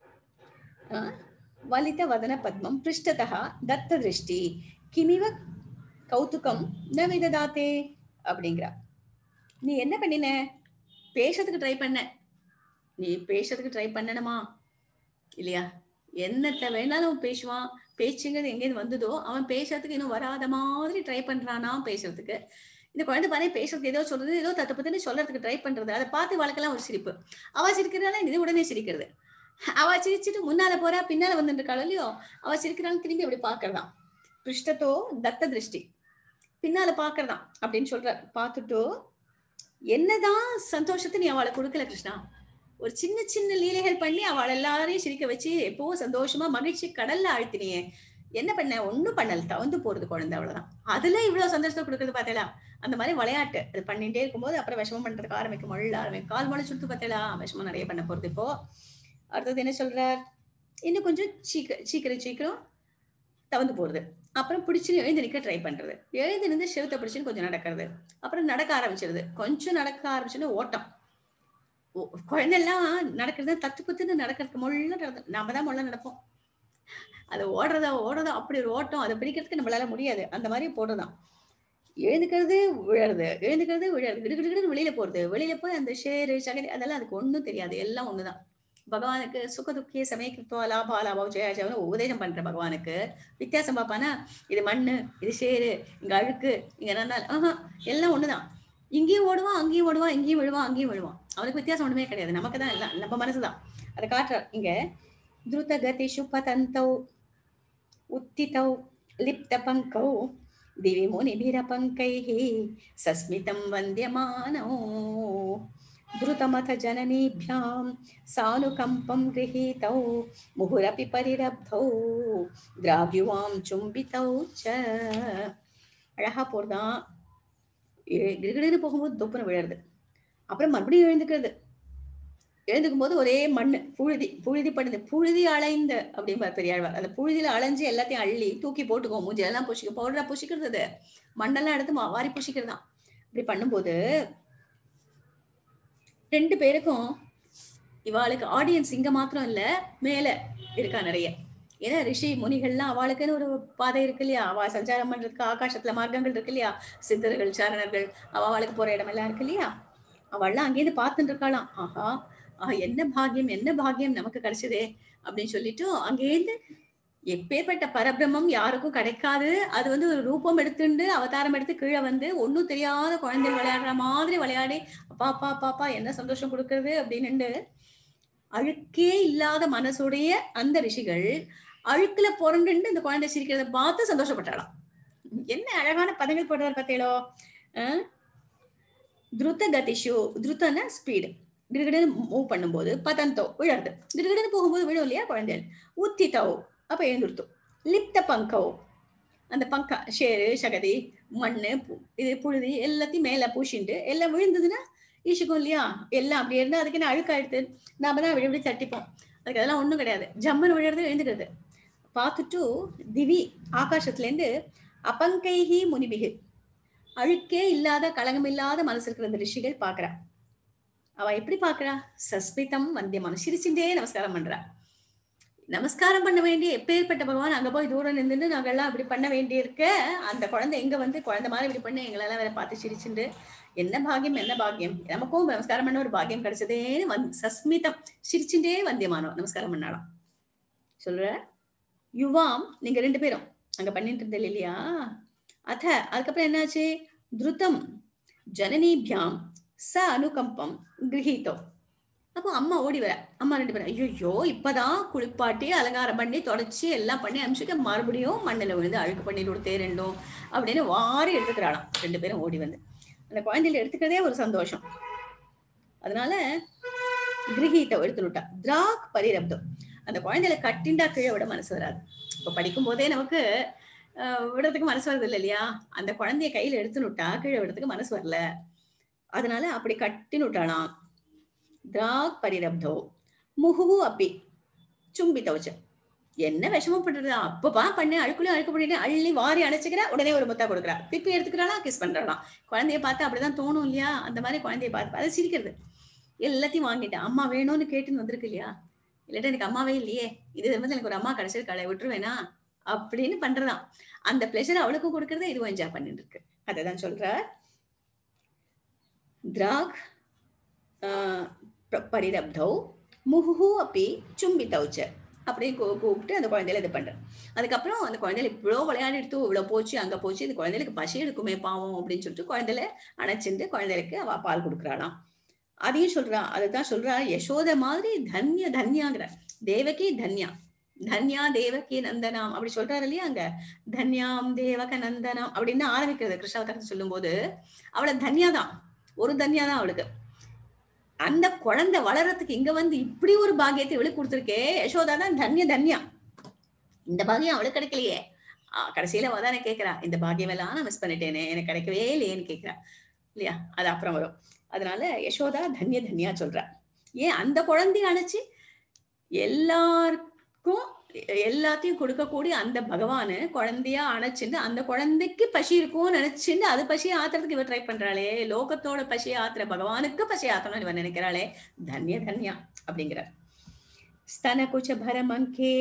அஹ், வலித வதன பத்மம் பிருஷ்டதா தத்த திருஷ்டி கிமிவ கௌதுகம் ந விததாத்தே அப்படிங்கிறா நீ என்ன பண்ணின பேசுறதுக்கு ட்ரை பண்ண நீ பேசுறதுக்கு ட்ரை பண்ணணுமா இல்லையா என்னத்த வேணாலும் அவன் பேசுவான் பேச்சுங்கிறது எங்கேருந்து வந்ததோ அவன் பேசுறதுக்கு இன்னும் வராத மாதிரி ட்ரை பண்றானா பேசுறதுக்கு இந்த குழந்தை பாரு பேசுறதுக்கு ஏதோ சொல்றது ஏதோ தத்து பத்துன்னு சொல்றதுக்கு ட்ரை பண்றது அதை பார்த்து வழக்கெல்லாம் ஒரு சிரிப்பு அவ சிரிக்கிறதால இது உடனே சிரிக்கிறது அவ சிரிச்சுட்டு முன்னால போறா பின்னால வந்துட்டு இருக்காளோ இல்லையோ அவ சிரிக்கிறாள் திரும்பி அப்படி பாக்குறதாம் பிருஷ்டத்தோ தத்த திருஷ்டி பின்னால பாக்குறதாம் அப்படின்னு சொல்றார் பார்த்துட்டு என்னதான் சந்தோஷத்தை நீ அவளை கொடுக்கல கிருஷ்ணா ஒரு சின்ன சின்ன லீலைகள் பண்ணி அவள் எல்லாரையும் சிரிக்க வச்சு எப்பவும் சந்தோஷமா மகிழ்ச்சி கடல்ல ஆழ்த்தினியே என்ன பண்ண ஒண்ணும் பண்ணல தவந்து போறது குழந்தை அவ்வளவுதான் அதுல இவ்வளவு சந்தோஷத்தை கொடுக்கறது பார்த்தேலா அந்த மாதிரி விளையாட்டு அது பண்ணிட்டே இருக்கும்போது அப்புறம் விஷமம் பண்றதுக்கு ஆரம்பிக்கும் மழை ஆரம்பிக்கும் கால் மழை சுட்டு பார்த்தேலா விஷமம் நிறைய பண்ண போறது இப்போ அடுத்தது என்ன சொல்றார் இன்னும் கொஞ்சம் சீக்கிரம் சீக்கிரம் சீக்கிரம் தவந்து போறது அப்புறம் பிடிச்சு எழுந்து நிக்க ட்ரை பண்றது எழுந்து நின்று செவத்தை பிடிச்சுன்னு கொஞ்சம் நடக்கிறது அப்புறம் நடக்க ஆரம்பிச்சிருது கொஞ்சம் நடக்க ஆரம்பிச்சுன்னு ஓட்டம் ஓ- குழந்தைலாம் நடக்கிறது தத்து குத்துன்னு நடக்கிறதுக்கு முள்ள நடந்து நாம தான் முள்ள நடப்போம் அது ஓடுறதா ஓடுறதா அப்படி ஒரு ஓட்டம் அதை பிடிக்கிறதுக்கு நம்மளால முடியாது அந்த மாதிரி போடுறதாம் எழுந்துக்கிறது விழறது எழுந்துக்கிறது விழறது கிடுகிடுன்னு வெளியில போறது வெளியில போய் அந்த ஷேரு சகதி அதெல்லாம் அதுக்கு ஒண்ணும் தெரியாது எல்லாம் ஒண்ணுதான் பகவானுக்கு சுக துக்கிய சமயக்கிருத்தோ லாபா லாபம் ஜெய ஜெயம்னு உபதேசம் பண்ற பகவானுக்கு வித்தியாசம் பார்ப்பானா இது மண்ணு இது சேரு இங்க அழுக்கு இங்க நந்தால் ஆஹா எல்லாம் ஒண்ணுதான் இங்கேயும் ஓடுவான் அங்கேயும் ஓடுவான் இங்கேயும் விழுவான் அங்கேயும் விழுவான் அவனுக்கு வித்தியாசம் ஒண்ணுமே கிடையாது நமக்கு தான் எல்லாம் நம்ம மனசுதான் அதை காட்டுறார் இங்க துருத கதிஷு பதந்தௌ உத்திதௌ லிப்த பங்கௌ दिवि मुनिभिरपङ्कैः सस्मितं वन्द्यमानौ द्रुतमथ जननीभ्यां सानुकम्पं गृहीतौ मुहुरपि परिरब्धौ द्राव्युवां चुम्बितौ च அழகா போறதான் கிடுகிடுன்னு போகும்போது தொப்புன்னு விழுறது அப்புறம் மறுபடியும் எழுந்துக்கிறது எழுந்துக்கும் போது ஒரே மண்ணு புழுதி புழுதி பண்ணுது புழுதி அலைந்த அப்படிம்பார் பெரியாழ்வார் அந்த புழுதியில அலைஞ்சு எல்லாத்தையும் அள்ளி தூக்கி போட்டுக்கோ மூஞ்சி எல்லாம் புஷிக்க பவுடரா புஷிக்கிறது அது மண்ணெல்லாம் எடுத்து மா- வாரி புஷிக்கிறதாம் இப்படி பண்ணும்போது ரெண்டு பேருக்கும் இவாளுக்கு ஆடியன்ஸ் இங்க மாத்திரம் இல்ல மேல இருக்கா நிறைய ஏன்னா ரிஷி முனிகள்லாம் அவளுக்குன்னு ஒரு பாதை இருக்கு இல்லையா அவ சஞ்சாரம் பண்றதுக்கு ஆகாசத்துல மார்க்கங்கள் இருக்கு இல்லையா சித்தர்கள் சாரணர்கள் அவ அவளுக்கு போற இடமெல்லாம் இருக்கு இல்லையா அவள்லாம் அங்கேயிருந்து பார்த்துட்டு இருக்காளாம் ஆஹா ஆஹா என்ன பாக்கியம் என்ன பாக்கியம் நமக்கு கிடைச்சதே அப்படின்னு சொல்லிட்டு அங்கேருந்து எப்பேற்பட்ட பரபிரமம் யாருக்கும் கிடைக்காது அது வந்து ஒரு ரூபம் எடுத்துண்டு அவதாரம் எடுத்து கீழே வந்து ஒண்ணும் தெரியாத குழந்தைகள் விளையாடுற மாதிரி விளையாடி அப்பா அப்பா அப்பா அப்பா என்ன சந்தோஷம் கொடுக்கறது அப்படின்னு அழுக்கே இல்லாத மனசுடைய அந்த ரிஷிகள் அழுக்குல புரண்டு இந்த குழந்தை சிரிக்கிறத பார்த்து சந்தோஷப்பட்டாளாம் என்ன அழகான பதங்கள் போடுறார் பார்த்தீங்களோ அஹ் துருத கதிஷு துருத்தன ஸ்பீடு கிடுகிடுன்னு மூவ் பண்ணும்போது பதந்தோ விழருது கிடுகிடுன்னு போகும்போது விழும் இல்லையா குழந்தைகள் உத்தித்தோ அப்ப எழுந்துருத்தோம் லிப்த பங்கோ அந்த பங்கா ஷேரு சகதி மண்ணு பு- இது புழுதி எல்லாத்தையும் மேல பூசிண்டு எல்லாம் விழுந்ததுன்னா ஈஷுக்கும் இல்லையா எல்லாம் அப்படி இருந்தா அதுக்கு என்ன அழுக்காயிடுது நாம தான் விழி விழி தட்டிப்போம் அதுக்கு அதெல்லாம் ஒண்ணும் கிடையாது ஜம்முன்னு விழுறது எழுந்துக்கிறது பார்த்துட்டு திவி ஆகாசத்துல இருந்து அபங்கைஹி முனிபிகு அழுக்கே இல்லாத களங்கமில்லாத மனசு இருக்கிற அந்த ரிஷிகள் பாக்குறா அவ எப்படி பாக்குறா சஸ்மிதம் வந்தியமான சிரிச்சுட்டே நமஸ்காரம் பண்றா நமஸ்காரம் பண்ண வேண்டிய எப்பேற்பட்ட பகவான் அங்க போய் தூரம் நின்றுட்டு நாங்கெல்லாம் இப்படி பண்ண வேண்டியிருக்க அந்த குழந்தை எங்க வந்து குழந்தை மாதிரி இப்படி பண்ண எங்களெல்லாம் வேற பார்த்து சிரிச்சுண்டு என்ன பாக்கியம் என்ன பாக்கியம் நமக்கும் நமஸ்காரம் பண்ண ஒரு பாக்கியம் கிடைச்சதேன்னு வந் சஸ்மிதம் சிரிச்சுட்டே வந்தியமானோ நமஸ்காரம் பண்ணாலாம் சொல்ற யுவாம் நீங்க ரெண்டு பேரும் அங்க பண்ணிட்டு இருந்தீங்க இல்லையா அத அதுக்கப்புறம் என்னாச்சு துருதம் ஜனனீபியாம் ச அனுகம்பம் கிரகீதோ அப்போ அம்மா ஓடி வர அம்மா ரெண்டு பேரும் ஐயோ இப்பதான் குளிப்பாட்டி அலங்காரம் பண்ணி தொடச்சி எல்லாம் பண்ணி அனுப்பிச்சுட்டு மறுபடியும் மண்ணில் விழுந்து அழுக்கு பண்ணி கொடுத்தே ரெண்டும் அப்படின்னு வாரி எடுத்துக்கிறாளாம் ரெண்டு பேரும் ஓடி வந்து அந்த குழந்தையில எடுத்துக்கிறதே ஒரு சந்தோஷம் அதனால கிரகீத்தை எடுத்து விட்டா திராக் பரிரப்தம் அந்த குழந்தையில கட்டிண்டா கீழே விட மனசு வராது இப்ப படிக்கும் போதே நமக்கு ஆஹ், விடுறதுக்கு மனசு வருது இல்லை இல்லையா அந்த குழந்தைய கையில எடுத்து விட்டா கீழே விடுறதுக்கு மனசு வரல அதனால அப்படி கட்டின்னு விட்டாளாம் திராக் பரிரப்தோ முகு அப்பி சும்பி தவச்ச என்ன விஷமம் பண்றது அப்பப்பா பண்ணு அழுக்குள்ளே அழுக்கு பண்ணிட்டு அள்ளி வாரி அணைச்சுக்கிறா உடனே ஒரு முத்தா கொடுக்குறா திருப்பி எடுத்துக்கிறாளா கிஸ் பண்றாளாம் குழந்தைய பார்த்து அப்படிதான் தோணும் இல்லையா அந்த மாதிரி குழந்தைய பார்த்து அதை சிரிக்கிறது எல்லாத்தையும் வாங்கிட்டேன் அம்மா வேணும்னு கேட்டுன்னு வந்திருக்கு இல்லையா இல்லாட்டா எனக்கு அம்மாவே இல்லையே இது வந்து எனக்கு ஒரு அம்மா கிடைச்சிருக்காளே விட்டுருவேனா அப்படின்னு பண்றதாம் அந்த பிளஷர் அவளுக்கும் கொடுக்கறத இதுவும் என்ஜாய் பண்ணிட்டு இருக்கு அதை சொல்ற திராக் ஆஹ், ப- பரிரப்தௌ முஹு அப்படி சும்பித்தௌ ச அப்படியே கூ- கூப்பிட்டு அந்த குழந்தையில இது பண்றேன் அதுக்கப்புறம் அந்த குழந்தையில இவ்வளோ விளையாடிட்டு இவ்வளோ போச்சு அங்க போச்சு இந்த குழந்தைகளுக்கு பசி எடுக்குமே பாவம் அப்படின்னு சொல்லிட்டு குழந்தையில அணைச்சிட்டு குழந்தைகளுக்கு அவ பால் கொடுக்குறாளாம் அதையும் சொல்றா அதுதான் சொல்றா யசோத மாதிரி தன்ய தன்யாங்கிற தேவகி தன்யா தன்யா தேவகி நந்தனாம் அப்படி சொல்றாரு இல்லையா அங்க தன்யாம் தேவக நந்தனாம் அப்படின்னு ஆரம்பிக்கிறது கிருஷ்ணாவதாரத்தை சொல்லும்போது அவளை தன்யா தான் ஒரு தன்யா தான் அவளுக்கு அந்த குழந்தை வளர்றதுக்கு இங்க வந்து இப்படி ஒரு பாக்கியத்தை இவளுக்கு கொடுத்துருக்கே யசோதா தான் தன்ய தன்யா இந்த பாக்கியம் அவளுக்கு கிடைக்கலையே ஆ, கடைசியில அவ தானே கேக்குறா இந்த பாக்கியம் எல்லாம் நான் மிஸ் பண்ணிட்டேனே எனக்கு கிடைக்கவே இல்லையேன்னு கேக்குறா இல்லையா அது அப்புறம் வரும் அதனால யசோதா தன்ய தன்யா சொல்றா ஏன் அந்த குழந்தைய அணைச்சு எல்லாருக்கும் எல்லாத்தையும் கொடுக்கக்கூடிய அந்த பகவானு குழந்தையா அணைச்சுட்டு அந்த குழந்தைக்கு பசி இருக்கும்னு நினைச்சுட்டு அது பசியை ஆத்துறதுக்கு இவ ட்ரை பண்றாளே லோகத்தோட பசியை ஆத்துற பகவானுக்கு பசி ஆத்தணும்னு இவன் நினைக்கிறாளே தன்ய தன்யா அப்படிங்கிற स्तनकुच भरमङ्के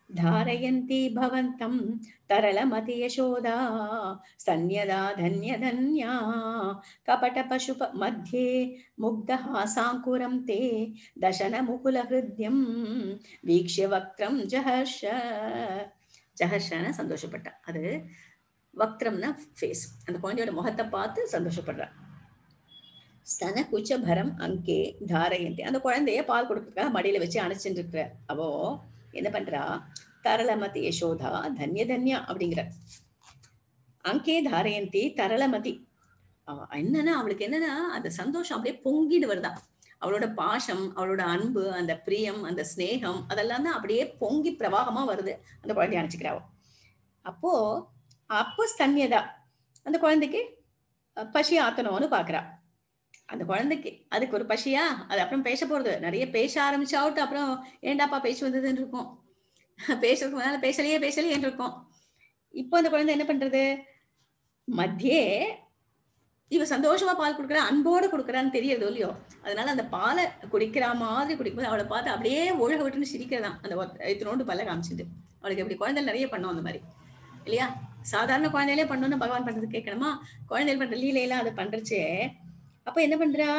धारयन्ती भवन्तं तरलमति यशोदा स्तन्यदा धन्यधन्या कपटपशुप मध्ये मुग्धहासाङ्कुरं ते दशनमुकुलहृद्यं வீக்ஷிய வக்ரம் ஜஹர்ஷ ஜஹர்ஷன சந்தோஷப்பட்டா அது வக்ரம்னா ஃபேஸ் அந்த குழந்தையோட முகத்தை பார்த்து சந்தோஷப்படுறா ஸ்தன குச்ச பரம் அங்கே தாரயந்தி அந்த குழந்தைய பால் கொடுக்கறதுக்காக மடியில வச்சு அணைச்சிட்டு இருக்கிற அவோ என்ன பண்றா தரளமதி யசோதா தன்ய தன்யா அப்படிங்கிற அங்கே தாரயந்தி தரளமதி அவ என்னன்னா அவளுக்கு என்னன்னா அந்த சந்தோஷம் அப்படியே பொங்கிடு வருதா அவளோட பாசம் அவளோட அன்பு அந்த பிரியம் அந்த ஸ்நேகம் அதெல்லாம் தான் அப்படியே பொங்கி பிரவாகமா வருது அந்த குழந்தைய அணைச்சிக்கிறாவோ அப்போ அப்போ ஸ்தன்யதா அந்த குழந்தைக்கு அஹ், பசி ஆத்தணும்னு பாக்குறா அந்த குழந்தைக்கு அதுக்கு ஒரு பசியா அது அப்புறம் பேச போறது நிறைய பேச ஆரம்பிச்சாவிட்டு அப்புறம் ஏண்டாப்பா பேச்சு வந்ததுன்னு இருக்கும் பேசுறதுக்கு முன்னால பேசலையே பேசலையேன்னு இருக்கும் இப்போ அந்த குழந்தை என்ன பண்றது மத்தியே இவ சந்தோஷமா பால் கொடுக்குறா அன்போட கொடுக்குறான்னு தெரியுதோ இல்லையோ அதனால அந்த பாலை குடிக்கிற மாதிரி குடிக்கும்போது அவளை பார்த்து அப்படியே ஒழுக விட்டுன்னு சிரிக்கிறதான் அந்த ஒத்த- இத்தினோண்டு பல்ல காமிச்சிட்டு அவளுக்கு இப்படி குழந்தை நிறைய பண்ணோம் அந்த மாதிரி இல்லையா சாதாரண குழந்தையிலே பண்ணணும்னு பகவான் பண்றது கேட்கணுமா குழந்தைகள் பண்ற லீலையெல்லாம் அது பண்றச்சே அப்ப என்ன பண்றா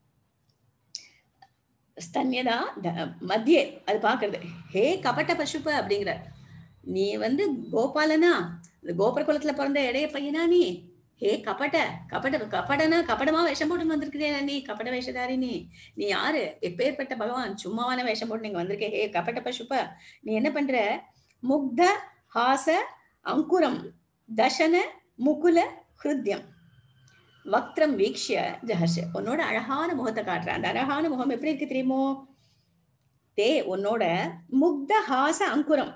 ஸ்தன்யதா த- மத்தியே அது பாக்குறது ஹே கபட்ட பசுப்ப அப்படிங்கிற நீ வந்து கோபாலனா இந்த கோபுர குலத்துல பிறந்த இடைய பையனா நீ ஹே கபட்ட கபட கபடனா கபடமா வேஷம் போட்டு வந்திருக்கிறே நீ கபட வேஷதாரி நீ நீ யாரு எப்பேற்பட்ட பகவான் சும்மாவான வேஷம் போட்டு நீங்க வந்திருக்கே ஹே கபட்ட பசுப்ப நீ என்ன பண்ற முக்த ஹாச அங்குரம் தசன முகுல ஹிருத்யம் வக்ரம் வீக்ஷிய ஜஹர்ஷ உன்னோட அழகான முகத்தை காட்டுற அந்த அழகான முகம் எப்படி இருக்கு தெரியுமோ தே உன்னோட முக்த ஹாச அங்குரம்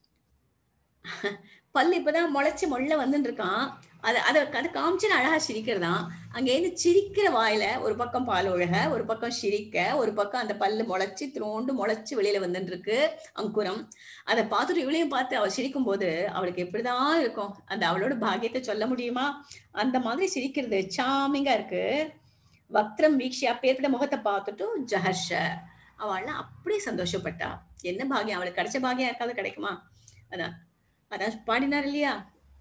பல்லு இப்பதான் முளைச்சு மொள்ள வந்துட்டு இருக்கான் அது அதை அதை காமிச்சு அழகா சிரிக்கிறதாம் அங்கேருந்து சிரிக்கிற வாயில ஒரு பக்கம் பால் ஒழுக ஒரு பக்கம் சிரிக்க ஒரு பக்கம் அந்த பல்லு முளைச்சு திரோண்டு முளைச்சு வெளியில வந்துட்டு இருக்கு அங்குரம் அதை பார்த்துட்டு இவளையும் பார்த்து அவள் சிரிக்கும் போது அவளுக்கு எப்படிதான் இருக்கும் அந்த அவளோட பாக்கியத்தை சொல்ல முடியுமா அந்த மாதிரி சிரிக்கிறது சாமிங்கா இருக்கு வக்ரம் வீக்ஷி அப்பேற்பட்ட முகத்தை பார்த்துட்டு ஜஹர்ஷ அவள்லாம் அப்படியே சந்தோஷப்பட்டா என்ன பாக்கியம் அவளுக்கு கிடைச்ச பாக்கியம் யாருக்காவது கிடைக்குமா அதான் அதான் பாடினார் இல்லையா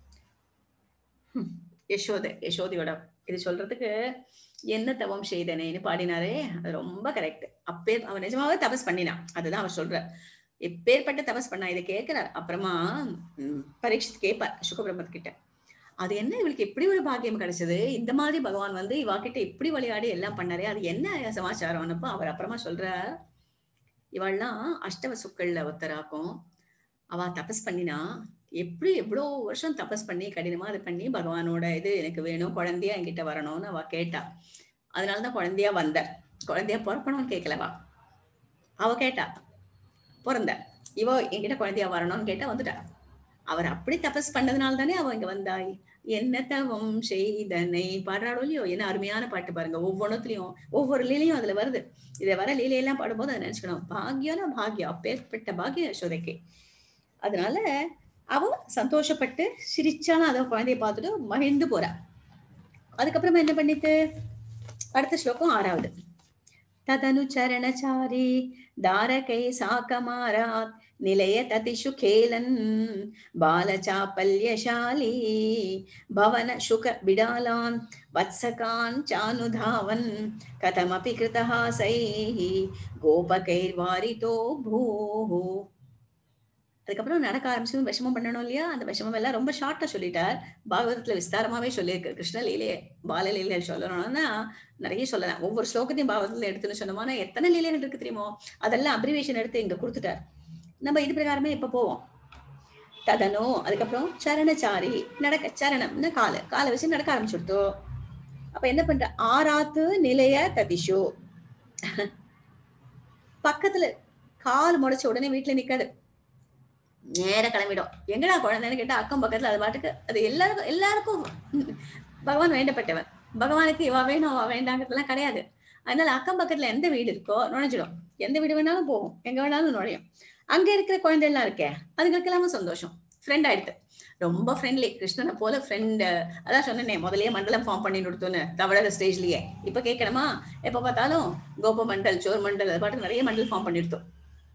ஹம், யசோதை யசோதையோட இது சொல்றதுக்கு என்ன தவம் செய்தனேன்னு பாடினாரே அது ரொம்ப கரெக்ட் அப்பே அவன் நிஜமாவே தபஸ் பண்ணினான் அதுதான் அவர் சொல்ற எப்பேற்பட்ட தபஸ் பண்ணா இதை கேட்கிறார் அப்புறமா ம், பரீட்சித் கேட்பார் சுகபிரமத் கிட்ட அது என்ன இவளுக்கு எப்படி ஒரு பாக்கியம் கிடைச்சது இந்த மாதிரி பகவான் வந்து இவா கிட்ட இப்படி விளையாடி எல்லாம் பண்ணாரே அது என்ன சமாச்சாரம்னப்போ அவர் அப்புறமா சொல்ற இவள்லாம் அஷ்டவ சுக்கள்ல ஒருத்தராக்கும் அவ தபஸ் பண்ணினா எப்படி எவ்வளோ வருஷம் தபஸ் பண்ணி கடினமா அது பண்ணி பகவானோட இது எனக்கு வேணும் குழந்தையா என்கிட்ட வரணும்னு அவ கேட்டா அதனாலதான் குழந்தையா வந்த குழந்தையா பிறக்கணும்னு கேட்கலவா அவ கேட்டா பிறந்த இவ என்கிட்ட குழந்தையா வரணும்னு கேட்டா வந்துட்டா அவர் அப்படி தபஸ் பண்ணதுனால தானே அவ இங்க வந்தாய் என்ன தவம் செய்தனை பாடுறாளோ இல்லையோ என்ன அருமையான பாட்டு பாருங்க ஒவ்வொன்றுத்துலயும் ஒவ்வொரு லீலையும் அதுல வருது இதை வர லீலையெல்லாம் பாடும்போது அதை நினைச்சுக்கணும் பாக்யம்னா பாக்யம் அப்பேற்பட்ட பாக்கியம் யசோதைக்கு அதனால அவ சந்தோஷப்பட்டு சிரிச்சாலும் அதை குழந்தைய பார்த்துட்டு மகிழ்ந்து போறா அதுக்கப்புறமா என்ன பண்ணிட்டு அடுத்த ஸ்லோகம் ஆறாவது ததனு சரணச்சாரி தாரகை சாக்கமாராத் நிலைய ததிஷு கேலன் பாலச்சாபல்யசாலி பவன சுக விடாலான் வத்சகான் சானுதாவன் கதமபி கிருதஹாசைः கோபகைர்வாரிதோ பூஹு அதுக்கப்புறம் நடக்க ஆரம்பிச்சு விஷமம் பண்ணணும் இல்லையா அந்த விஷமம் எல்லாம் ரொம்ப ஷார்ட்டா சொல்லிட்டார் பாகவதத்துல விஸ்தாரமாவே சொல்லியிருக்கு கிருஷ்ணலீலையே பாலலீலை சொல்லணும்னா நிறைய சொல்லலாம் ஒவ்வொரு ஸ்லோகத்தையும் பாகவதத்துல எடுத்துன்னு சொன்னோம்னா எத்தனை லீலைகள் இருக்கு தெரியுமோ அதெல்லாம் அப்ரிவேஷன் எடுத்து இங்க கொடுத்துட்டார் நம்ம இது பிரகாரமே இப்ப போவோம் ததனோ அதுக்கப்புறம் சரணச்சாரி நடக்க சரணம்னு காலை காலை வச்சு நடக்க ஆரம்பிச்சுடுத்தோ அப்ப என்ன பண்ற ஆராத்து நிலைய ததிஷோ பக்கத்துல கால் முளைச்ச உடனே வீட்டுல நிக்காது நேர கிளம்பிடும் எங்கடா குழந்தைன்னு கேட்டா அக்கம் பக்கத்துல அது பாட்டுக்கு அது எல்லாருக்கும் எல்லாருக்கும் ம், பகவான் வேண்டப்பட்டவன் பகவானுக்கு இவா வேணும் அவ வேண்டாங்கிறதுலாம் கிடையாது அதனால அக்கம் பக்கத்துல எந்த வீடு இருக்கோ நுழைஞ்சிடும் எந்த வீடு வேணாலும் போகும் எங்க வேணாலும் நுழையும் அங்க இருக்கிற குழந்தை எல்லாம் இருக்கே அதுங்களுக்கு எல்லாமே சந்தோஷம் ஃப்ரெண்ட் ஆயிடுது ரொம்ப ஃப்ரெண்ட்லி கிருஷ்ணனை போல ஃப்ரெண்ட் அதான் சொன்னேனே முதல்லயே மண்டலம் ஃபார்ம் பண்ணி கொடுத்தோன்னு தவழற ஸ்டேஜ்லயே இப்ப கேட்கணுமா எப்ப பார்த்தாலும் கோப மண்டல் சோர் மண்டல் அது பாட்டுக்கு நிறைய மண்டல் ஃபார்ம் பண்ணிடுத்தோம்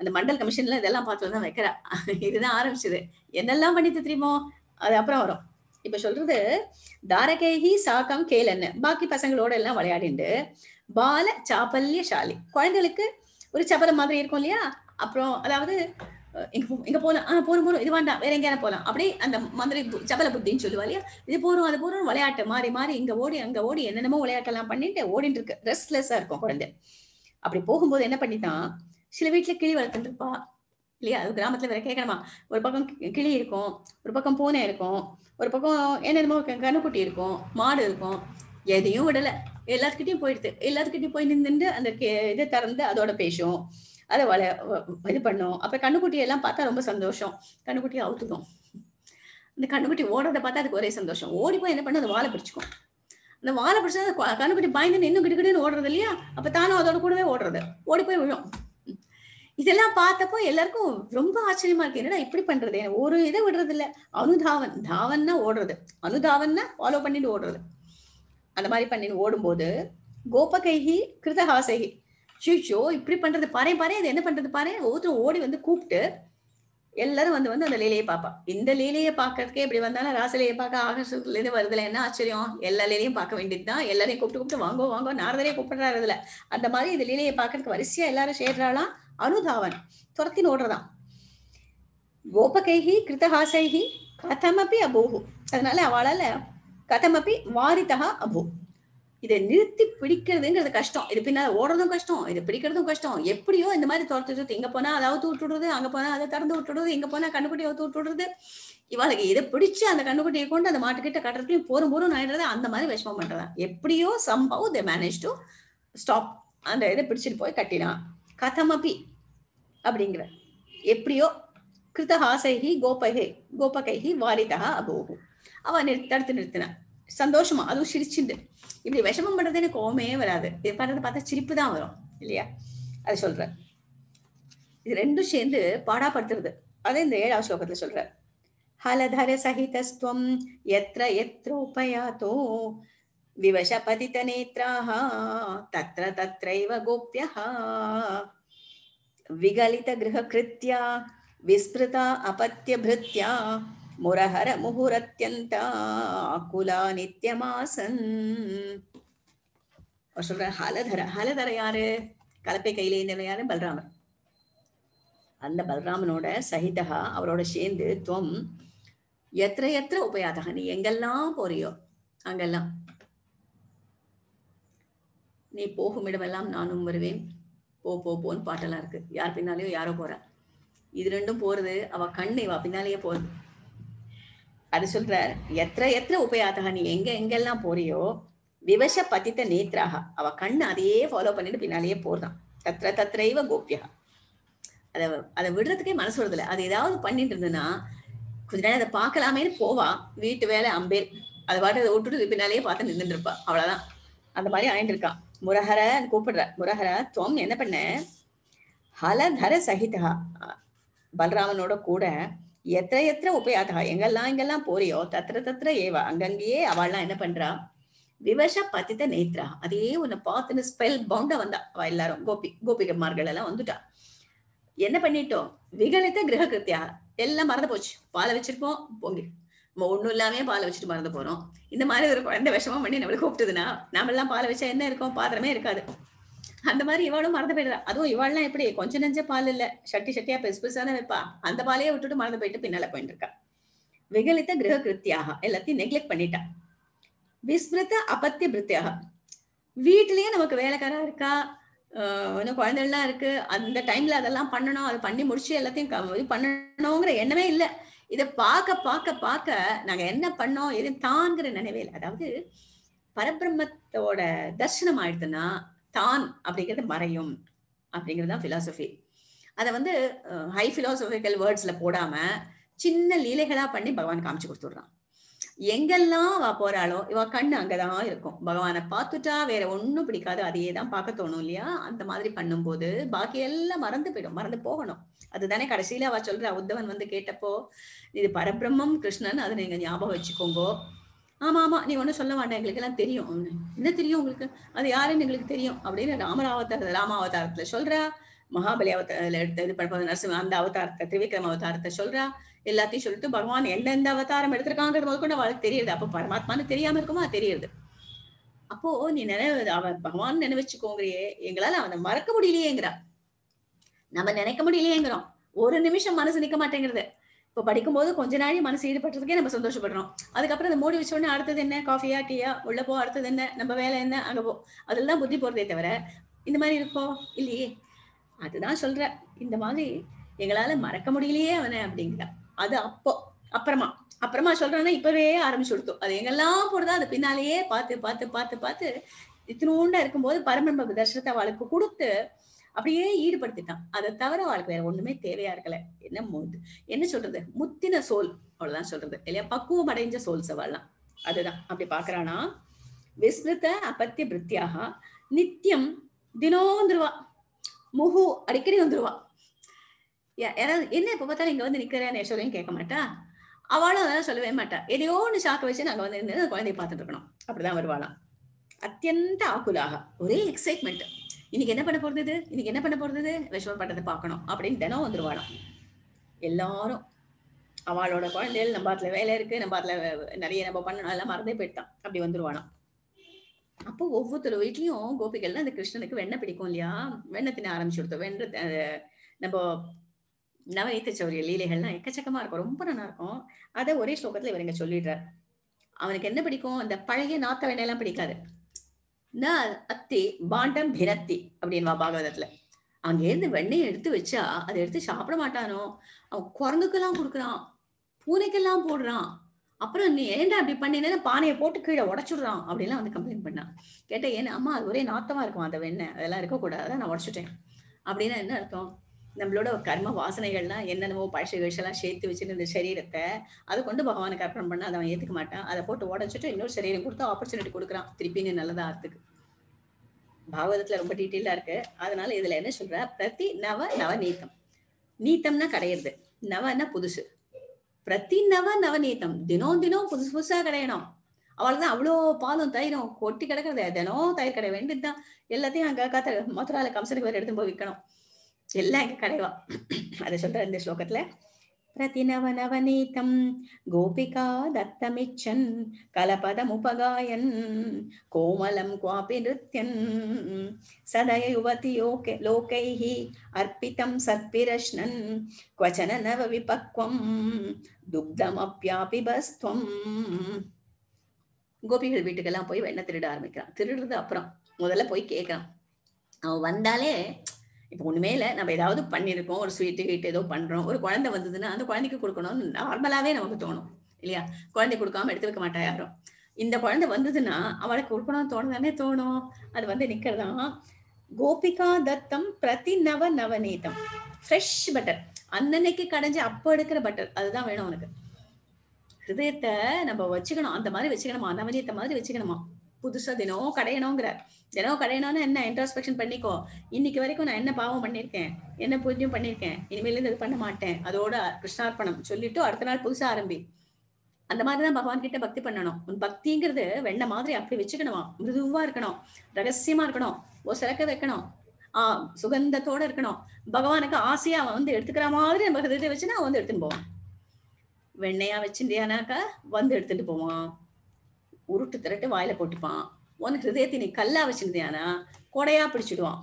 அந்த மண்டல் கமிஷன்ல இதெல்லாம் பார்த்து தான் வைக்கிறா இதுதான் ஆரம்பிச்சது என்னெல்லாம் பண்ணிட்டு தெரியுமோ அது அப்புறம் வரும் இப்ப சொல்றது தாரகேகி சாக்கம் கேலன்னு பாக்கி பசங்களோட எல்லாம் விளையாடிண்டு பால சாப்பல்யசாலி குழந்தைகளுக்கு ஒரு சபலம் மாதிரி இருக்கும் இல்லையா அப்புறம் அதாவது அஹ், இங்க போ- இங்க போலாம் ஆஹ் போறோம் போறோம் இது வேண்டாம் வேற எங்கேயான போலாம் அப்படி அந்த மாதிரி பு- சபல புத்தின்னு சொல்லுவா இல்லையா இது போறோம் அது போறோம் விளையாட்டு மாறி மாறி இங்க ஓடி அங்க ஓடி என்னென்னமோ விளையாட்டெல்லாம் பண்ணிட்டு ஓடிட்டு இருக்கு ரெஸ்ட்லெஸ்ஸா இருக்கும் குழந்தை அப்படி போகும்போது என்ன பண்ணிட்டான் சில வீட்டுல கிளி வளர்த்துட்டு இருப்பா இல்லையா அது கிராமத்துல வேற கேட்கணுமா ஒரு பக்கம் கி- கிளி இருக்கும் ஒரு பக்கம் பூனை இருக்கும் ஒரு பக்கம் என்னென்னமோ க- கண்ணுக்குட்டி இருக்கும் மாடு இருக்கும் எதையும் விடல எல்லாத்துக்கிட்டையும் போயிடுது எல்லாத்துக்கிட்டையும் போய் நின்னுட்டு அந்த கே- இதை திறந்து அதோட பேசும் அதை வள வ- இது பண்ணும் அப்புறம் கண்ணுக்குட்டி எல்லாம் பார்த்தா ரொம்ப சந்தோஷம் கண்ணுக்குட்டி அவுத்துக்கும் அந்த கண்ணுக்குட்டி ஓடுறத பார்த்தா அதுக்கு ஒரே சந்தோஷம் ஓடி போய் என்ன பண்ணும் அந்த வாழை பிடிச்சுக்கும் அந்த வாழை பிடிச்சா அந்த கு- கண்ணுக்குட்டி பயந்து இன்னும் கிடுகிடுன்னு ஓடுறது இல்லையா அப்ப தானும் அதோட கூடவே ஓடுறது ஓடி போய் விழும் இதெல்லாம் பார்த்தப்போ எல்லாருக்கும் ரொம்ப ஆச்சரியமா இருக்கு என்னடா இப்படி பண்றது ஒரு இதை விடுறது இல்ல அனுதாவன் தாவன்னா ஓடுறது அனுதாவன்னா ஃபாலோ பண்ணிட்டு ஓடுறது அந்த மாதிரி பண்ணிட்டு ஓடும்போது கோபகைகி கிருதஹாசகி ஷிஷோ இப்படி பண்றது பாரு பாரு இது என்ன பண்றது பாரு ஒவ்வொருத்தரும் ஓடி வந்து கூப்பிட்டு எல்லாரும் வந்து வந்து அந்த லீலையை பார்ப்பா இந்த லீலையை பார்க்கறதுக்கே இப்படி வந்தாலும் ராசலையை பார்க்க ஆகாசத்துல இருந்து வருதுல என்ன ஆச்சரியம் எல்லா லீலையும் பார்க்க வேண்டியதுதான் எல்லாரையும் கூப்பிட்டு கூப்பிட்டு வாங்கோ வாங்கோ நாரதரே கூப்பிடுறாரு இதுல அந்த மாதிரி இந்த லீலையை பார்க்கறதுக்கு வரிசையா எல்லாரும் சேர்றாளாம் அனுதாவன் துரத்தின்னு ஓடுறதாம் கோபகைஹி கிருதஹாசைஹி கதமபி அபூஹு அதனால அவளால கதமபி வாரிதா அபூ இதை நிறுத்தி பிடிக்கிறதுங்கிறது கஷ்டம் இது பின்னால ஓடுறதும் கஷ்டம் இது பிடிக்கிறதும் கஷ்டம் எப்படியோ இந்த மாதிரி துரத்து துரத்து இங்க போனா அதை அவுத்து விட்டுடுறது அங்க போனா அதை திறந்து விட்டுடுறது இங்க போனா கண்ணுக்குட்டி அவுத்து விட்டுடுறது இவளுக்கு இதை பிடிச்சு அந்த கண்ணுக்குட்டியை கொண்டு அந்த மாட்டுக்கிட்ட கட்டுறதுலையும் போரும் போரும் ஆயிடுறது அந்த மாதிரி விஷமம் பண்றதா எப்படியோ somehow they manage to stop அந்த இதை பிடிச்சிட்டு போய் கட்டினான் கதமபி அப்படிங்கிற எப்படியோ கிருதஹாசைஹி கோபகை கோபகைஹி வாரிதா அபோகு அவ நிறு தடுத்து நிறுத்தினான் சந்தோஷமா அதுவும் சிரிச்சுண்டு இப்படி விஷமம் பண்றது எனக்கு கோவமே வராது இது பண்றது பார்த்தா சிரிப்பு தான் வரும் இல்லையா அது சொல்ற இது ரெண்டும் சேர்ந்து பாடாப்படுத்துறது அதே இந்த ஏழாவது ஸ்லோகத்துல சொல்ற ஹலதர சகிதஸ்துவம் எத்ர எத்ரோபயாதோ விவச பதித நேத்ராः தத்ர தத்ரைவ கோப்யः விகலித கிரககிருத்யா விஸ்மிருதா அபத்யபிருத்யா முரஹர முகுரத்யந்த குலா நித்யமாசன் அவர் சொல்ற ஹலதர ஹலதர யாரு கலப்பை கையில இருந்தவர் யாரு பல்ராமர் அந்த பல்ராமனோட சகிதா அவரோட சேர்ந்து துவம் எத்திர எத்திர உபயாதக நீ எங்கெல்லாம் போறியோ அங்கெல்லாம் நீ போகும் இடமெல்லாம் நானும் வருவேன் போ போ போன்னு பாட்டெல்லாம் இருக்கு யார் பின்னாலேயோ யாரோ போறா இது ரெண்டும் போறது அவ கண்ணு இவ பின்னாலேயே போறது அது சொல்றார் எத்திர எத்திர உபயாதக நீ எங்க எங்கெல்லாம் போறியோ விவச பதித்த நேத்ராக அவ கண்ணு அதையே ஃபாலோ பண்ணிட்டு பின்னாலேயே போறதான் தத்ர தத்ரைவ கோபியா அதை அதை விடுறதுக்கே மனசு வருதில்ல அது ஏதாவது பண்ணிட்டு இருந்ததுன்னா கொஞ்ச நேரம் அதை பார்க்கலாமேன்னு போவா வீட்டு வேலை அம்பேல் அதை பாட்டு அதை விட்டுட்டு பின்னாலேயே பார்த்து நின்றுட்டு இருப்பா அவ்வளவுதான் அந்த மாதிரி ஆயிட்டு இருக்கான் முரஹர கூப்பிடுற முரஹர துவம் என்ன பண்ண ஹலதர சகிதா பலராமனோட கூட எத்திர எத்திர உபயாதா எங்கெல்லாம் எங்கெல்லாம் போறியோ தத்திர தத்திர ஏவா அங்கங்கேயே அவள்லாம் என்ன பண்றா விவச பதித்த நேத்ரா அதே உன்னை பார்த்துன்னு ஸ்பெல் பவுண்டா வந்தா அவ எல்லாரும் கோபி கோபிகமார்கள் எல்லாம் வந்துட்டா என்ன பண்ணிட்டோம் விகலித்த கிரக கிருத்தியா எல்லாம் மறந்து போச்சு பாலை வச்சிருப்போம் பொங்கி நம்ம ஒண்ணும் இல்லாமே பாலை வச்சுட்டு மறந்து போறோம் இந்த மாதிரி ஒரு குழந்தை விஷமம் பண்ணி நம்மளை கூப்பிட்டுதுன்னா நாம எல்லாம் பாலை வச்சா என்ன இருக்கும் பாத்திரமே இருக்காது அந்த மாதிரி இவாளும் மறந்து போயிடுறா அதுவும் இவாள்லாம் எப்படி கொஞ்சம் நெஞ்ச பால் இல்ல சட்டி சட்டியா பெருசு பெருசா தான் வைப்பா அந்த பாலையே விட்டுட்டு மறந்து போயிட்டு பின்னால போயிட்டு இருக்கா விகலித்த கிரக கிருத்தியாக எல்லாத்தையும் நெக்லெக்ட் பண்ணிட்டா விஸ்மிருத அபத்திய பிரித்தியாக வீட்லயே நமக்கு வேலைக்காரா இருக்கா ஆஹ் இன்னும் குழந்தைகள்லாம் இருக்கு அந்த டைம்ல அதெல்லாம் பண்ணணும் அதை பண்ணி முடிச்சு எல்லாத்தையும் க- இது பண்ணணுங்கிற எண்ணமே இல்லை இதை பார்க்க பார்க்க பார்க்க நாங்க என்ன பண்ணோம் எது தான்ங்கிற நினைவே இல்லை அதாவது பரபிரம்மத்தோட தர்சனம் ஆயிடுதுன்னா தான் அப்படிங்கிறது மறையும் அப்படிங்கிறது தான் பிலாசபி அதை வந்து ஹை பிலாசபிக்கல் வேர்ட்ஸ்ல போடாம சின்ன லீலைகளா பண்ணி பகவான் காமிச்சு கொடுத்துடுறான் எங்கெல்லாம் அவ போறாளோ இவ கண்ணு அங்கதான் இருக்கும் பகவானை பார்த்துட்டா வேற ஒண்ணும் பிடிக்காது அதையே தான் பார்க்க தோணும் இல்லையா அந்த மாதிரி பண்ணும்போது பாக்கி எல்லாம் மறந்து போயிடும் மறந்து போகணும் அதுதானே கடைசியில அவ சொல்றா உத்தவன் வந்து கேட்டப்போ இது பரபிரம்மம் கிருஷ்ணன் அதை நீங்க ஞாபகம் வச்சுக்கோங்கோ ஆமா ஆமா நீ ஒண்ணும் சொல்ல வேண்டாம் எங்களுக்கு எல்லாம் தெரியும் என்ன தெரியும் உங்களுக்கு அது யாருன்னு எங்களுக்கு தெரியும் அப்படின்னு ராமராவதார ராமாவதாரத்துல சொல்றா மகாபலி அவதார எடுத்து இது பண்ண நரசிம்ம அந்த அவதாரத்தை திரிவிக்ரம அவதாரத்தை சொல்றா எல்லாத்தையும் சொல்லிட்டு பகவான் எந்தெந்த அவதாரம் எடுத்திருக்காங்கிறது முதற்கொண்டு அவளுக்கு தெரியுது அப்ப பரமாத்மான்னு தெரியாம இருக்குமா தெரியுது அப்போ நீ நினைவு அவன் பகவான் நினைவச்சுக்கோங்கிறியே எங்களால அவனை மறக்க முடியலையேங்கிறா நம்ம நினைக்க முடியலையேங்கிறோம் ஒரு நிமிஷம் மனசு நிக்க மாட்டேங்கிறது இப்ப படிக்கும்போது கொஞ்ச நாளி மனசு ஈடுபட்டதுக்கே நம்ம சந்தோஷப்படுறோம் அதுக்கப்புறம் அதை மூடி வச்ச உடனே அடுத்தது என்ன காஃபியா டீயா உள்ள போ அடுத்தது என்ன நம்ம வேலை என்ன அங்க போ அதுல தான் புத்தி போறதே தவிர இந்த மாதிரி இருக்கோ இல்லையே அதுதான் சொல்ற இந்த மாதிரி எங்களால மறக்க முடியலையே அவனை அப்படிங்கிற அது அப்போ அப்புறமா அப்புறமா சொல்றேன்னா இப்பவே ஆரம்பிச்சு கொடுத்தோம் அது எங்கெல்லாம் போடுதோ அது பின்னாலேயே பார்த்து பார்த்து பார்த்து பார்த்து இத்தினூண்டா இருக்கும்போது பரமன்ப தர்ஷனத்தை அவளுக்கு கொடுத்து அப்படியே ஈடுபடுத்திட்டான் அதை தவிர அவளுக்கு வேற ஒண்ணுமே தேவையா இருக்கல என்ன மு- என்ன சொல்றது முத்தின சோல் அவ்வளவுதான் சொல்றது இல்லையா பக்குவம் அடைஞ்ச சோல் சவால்லாம் அதுதான் அப்படி பாக்குறானா விஸ்மிருத அபத்திய பிரித்தியாக நித்தியம் தினம் வந்துருவா முகு அடிக்கடி வந்துருவா யா- யாராவது என்ன எப்ப பார்த்தாலும் இங்க வந்து நிக்கிறேன்னு யசோதையும் கேட்க மாட்டா அவளும் அதெல்லாம் சொல்லவே மாட்டா எதையோ ஒண்ணு சாக்க வச்சு நாங்க வந்து இருந்து அந்த குழந்தைய பார்த்துட்டு இருக்கணும் அப்படிதான் வருவாளாம் அத்தியந்த ஆக்குலாக ஒரே எக்ஸைட்மெண்ட் இன்னைக்கு என்ன பண்ண போறது இது? இன்னைக்கு என்ன பண்ண போறது விஷம பட்டத்தை பார்க்கணும் அப்படின்னு தினம் வந்துருவாளாம் எல்லாரும் அவளோட குழந்தைகள் நம்ம அதுல வேலை இருக்கு நம்ம அதுல நிறைய நம்ம பண்ணணும் அதெல்லாம் மறந்தே போயிட்டான் அப்படி வந்துருவாளாம் அப்போ ஒவ்வொருத்தர் வீட்லயும் கோபிகள்லாம் அந்த கிருஷ்ணனுக்கு வெண்ணெய் பிடிக்கும் இல்லையா வெண்ணெய் தின்ன ஆரம்பிச்சு கொடுத்தோம் வெண்ணெய் அஹ், நம்ம நவநீத சௌரிய லீலைகள்லாம் எக்கச்சக்கமா இருக்கும் ரொம்ப நல்லா இருக்கும் அதை ஒரே ஸ்லோகத்துல இவர் இங்க சொல்லிடுறார் அவனுக்கு என்ன பிடிக்கும் அந்த பழைய நாத்த வெண்ணெய்லாம் பிடிக்காது ந அத்தி பாண்டம் பினத்தி அப்படின்வா பாகவதத்துல அங்கேருந்து வெண்ணெயை எடுத்து வச்சா அதை எடுத்து சாப்பிட மாட்டானோ அவன் குரங்குக்கெல்லாம் கொடுக்குறான் பூனைக்கெல்லாம் போடுறான் அப்புறம் நீ ஏன்டா அப்படி பண்ணினா பானையை போட்டு கீழே உடைச்சுடுறான் அப்படிலாம் வந்து கம்ப்ளைண்ட் பண்ணான் கேட்டேன் ஏன்னா அம்மா அது ஒரே நாத்தமா இருக்கும் அந்த வெண்ணெய் அதெல்லாம் இருக்கக்கூடாது அதான் நான் உடைச்சிட்டேன் அப்படின்னா என்ன அர்த்தம் நம்மளோட கர்ம வாசனைகள்லாம் என்னென்னமோ பழச கிழசெல்லாம் சேர்த்து வச்சுட்டு இந்த சரீரத்தை அதை கொண்டு பகவானுக்கு அர்ப்பணம் பண்ண அதை அவன் ஏத்துக்க மாட்டான் அதை போட்டு உடைச்சிட்டு இன்னொரு சரீரம் கொடுத்து ஆப்பர்ச்சுனிட்டி கொடுக்குறான் திருப்பி நீ நல்லதா ஆறதுக்கு பாகவதத்துல ரொம்ப டீட்டெயிலா இருக்கு அதனால இதுல என்ன சொல்ற பிரதி நவ நவநீதம் நீத்தம்னா கடையிறது நவன்னா புதுசு பிரதி நவ நவநீதம் தினம் தினம் புதுசு புதுசா கடையணும் அவள்தான் அவ்வளோ பாலும் தயிரும் கொட்டி கிடக்குறது தினம் தயிர் கடை வேண்டியதுதான் எல்லாத்தையும் அங்க காத்த மதுரால கம்சனுக்கு வேற எடுத்து போய் விற்கணும் எல்லாம் இங்க கடைவா அதை சொல்ற இந்த ஸ்லோகத்துல பிரதிநவ நவநீதம் கோபிகா தத்தமிச்சன் கலபதமுபகாயன் கோமலம் குவாபி நிருத்யன் சதய யுவதி யோகே லோகைः அர்ப்பிதம் சத்பிரஷ்ணன் क्वचन नव விபக்வம் துக்தமப்யாபிபஸ்துவம் கோபிகள் வீட்டுக்கெல்லாம் போய் வெண்ணெய் திருட ஆரம்பிக்கிறான் திருடுறது அப்புறம் முதல்ல போய் கேட்கறான் அவன் வந்தாலே இப்போ ஒண்ணுமே இல்லை நம்ம ஏதாவது பண்ணியிருக்கோம் ஒரு ஸ்வீட்டு கீட்டு ஏதோ பண்றோம் ஒரு குழந்தை வந்ததுன்னா அந்த குழந்தைக்கு கொடுக்கணும்னு நார்மலாவே நமக்கு தோணும் இல்லையா குழந்தை கொடுக்காம எடுத்து வைக்க மாட்டா யாரும் இந்த குழந்தை வந்ததுன்னா அவளுக்கு கொடுக்கணும்னு தோணுதானே தோணும் அது வந்து நிக்கிறதான் கோபிகா தத்தம் பிரதி நவ நவநீதம் ஃப்ரெஷ் பட்டர் அன்னன்னைக்கு கடைஞ்சு அப்போ எடுக்கிற பட்டர் அதுதான் வேணும் உனக்கு ஹிருதயத்தை நம்ம வச்சுக்கணும் அந்த மாதிரி வச்சுக்கணுமா நவநீத்த மாதிரி வச்சுக்கணுமா புதுசா தினம் கடையணுங்கிறார் தினம் கடையணும்னா என்ன இன்ட்ராஸ்பெக்ஷன் பண்ணிக்கோ இன்னைக்கு வரைக்கும் நான் என்ன பாவம் பண்ணியிருக்கேன் என்ன புண்ணியம் பண்ணியிருக்கேன் இனிமேல இருந்து இது பண்ண மாட்டேன் அதோட கிருஷ்ணார்ப்பணம் சொல்லிட்டு அடுத்த நாள் புதுசா ஆரம்பி அந்த மாதிரிதான் பகவான் கிட்ட பக்தி பண்ணணும் உன் பக்திங்கிறது வெண்ண மாதிரி அப்படி வச்சுக்கணுமா மிருதுவா இருக்கணும் ரகசியமா இருக்கணும் ஒரு சிறக்க வைக்கணும் ஆஹ் சுகந்தத்தோட இருக்கணும் பகவானுக்கு ஆசையா அவன் வந்து எடுத்துக்கிற மாதிரி நம்ம ஹிருதயத்தை வச்சுன்னா அவன் வந்து எடுத்துன்னு போவான் வெண்ணையா வச்சுட்டியானாக்கா வந்து எடுத்துட்டு போவான் உருட்டு திரட்டு வாயில போட்டுப்பான் உன் ஹிருதயத்தை நீ கல்லா வச்சிருந்தியானா கொடையா பிடிச்சிடுவான்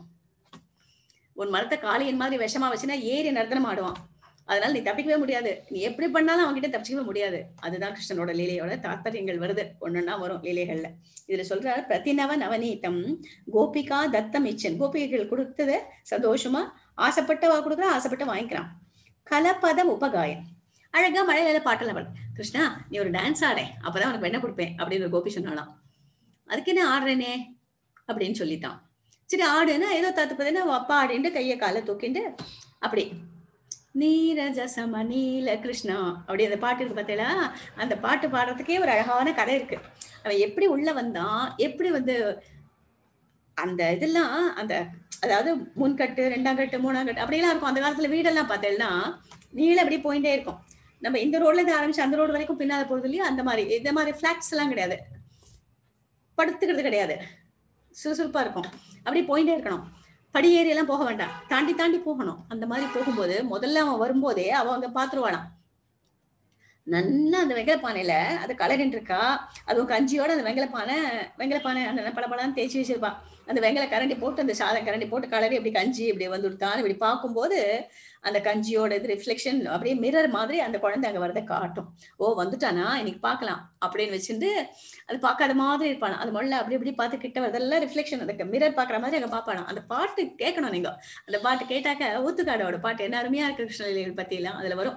உன் மரத்தை காளியன் மாதிரி விஷமா வச்சுனா ஏறி நர்த்தனம் ஆடுவான் அதனால நீ தப்பிக்கவே முடியாது நீ எப்படி பண்ணாலும் அவன்கிட்ட தப்பிச்சிக்கவே முடியாது அதுதான் கிருஷ்ணனோட லீலையோட தாத்பரியங்கள் வருது ஒன்னொன்னா வரும் லீலைகள்ல இதுல சொல்றாரு பிரதிநவ நவநீதம் கோபிகா தத்தம் இச்சன் கோபிகைகள் கொடுத்தத சந்தோஷமா ஆசைப்பட்டவா கொடுக்குறா ஆசைப்பட்ட வாங்கிக்கிறான் கலப்பதம் உபகாயம் அழகா மழையில பாட்டெல்லாம் பாடு கிருஷ்ணா நீ ஒரு டான்ஸ் ஆடே அப்பதான் உனக்கு வெண்ணெய் கொடுப்பேன் அப்படின்னு ஒரு கோபி சொன்னாலாம் அதுக்கு என்ன ஆடுறேனே அப்படின்னு சொல்லிட்டான் சரி ஆடுன்னா ஏதோ தத்து பார்த்தீங்கன்னா அப்பா ஆடிட்டு கையை காலை தூக்கிட்டு அப்படி நீரஜ சம நீல கிருஷ்ணா அப்படி அந்த பாட்டு இருக்கு பார்த்தீங்களா அந்த பாட்டு பாடுறதுக்கே ஒரு அழகான கதை இருக்கு அவன் எப்படி உள்ள வந்தான் எப்படி வந்து அந்த இதெல்லாம் அந்த அதாவது முன்கட்டு ரெண்டாம் கட்டு மூணாம் கட்டு அப்படியெல்லாம் இருக்கும் அந்த காலத்துல வீடெல்லாம் பார்த்தேன்னா நீள அப்படி போயிட்டே இருக்கும் நம்ம இந்த ரோட்ல இருந்து ஆரம்பிச்சு அந்த ரோடு வரைக்கும் பின்னால போறது இல்லையா அந்த மாதிரி இந்த மாதிரி ஃபிளாட்ஸ் எல்லாம் கிடையாது படுத்துக்கிறது கிடையாது சுறுசுறுப்பா இருக்கும் அப்படி போயிட்டே இருக்கணும் படியேறி எல்லாம் போக வேண்டாம் தாண்டி தாண்டி போகணும் அந்த மாதிரி போகும்போது முதல்ல அவன் வரும்போதே அவன் அங்க பாத்துருவானாம் நல்லா அந்த வெங்கல பானையில அது கலரின்னு இருக்கா அதுவும் கஞ்சியோட அந்த வெங்கல பானை வெங்கல பானை அந்த பளபளன்னு தேய்ச்சி வச்சிருப்பா அந்த வெங்கல கரண்டி போட்டு அந்த சாதம் கரண்டி போட்டு கலரி இப்படி கஞ்சி இப்படி வந்துட்டான்னு இப்படி பார்க்கும்போது அந்த கஞ்சியோட இது ரிஃப்ளெக்ஷன் அப்படியே மிரர் மாதிரி அந்த குழந்தை அங்க வரதை காட்டும் ஓ வந்துட்டானா இன்னைக்கு பார்க்கலாம் அப்படின்னு வச்சிருந்து அது பார்க்காத மாதிரி இருப்பானா அது முதல்ல அப்படி இப்படி பார்த்து கிட்ட வரதெல்லாம் ரிஃப்ளெக்ஷன் அந்த மிரர் பாக்குற மாதிரி அங்க பாப்பானா அந்த பாட்டு கேட்கணும் நீங்க அந்த பாட்டு கேட்டாக்க ஊத்துக்காடோட பாட்டு என்ன அருமையா இருக்கு கிருஷ்ணலீலை பத்தி எல்லாம் அதுல வரும்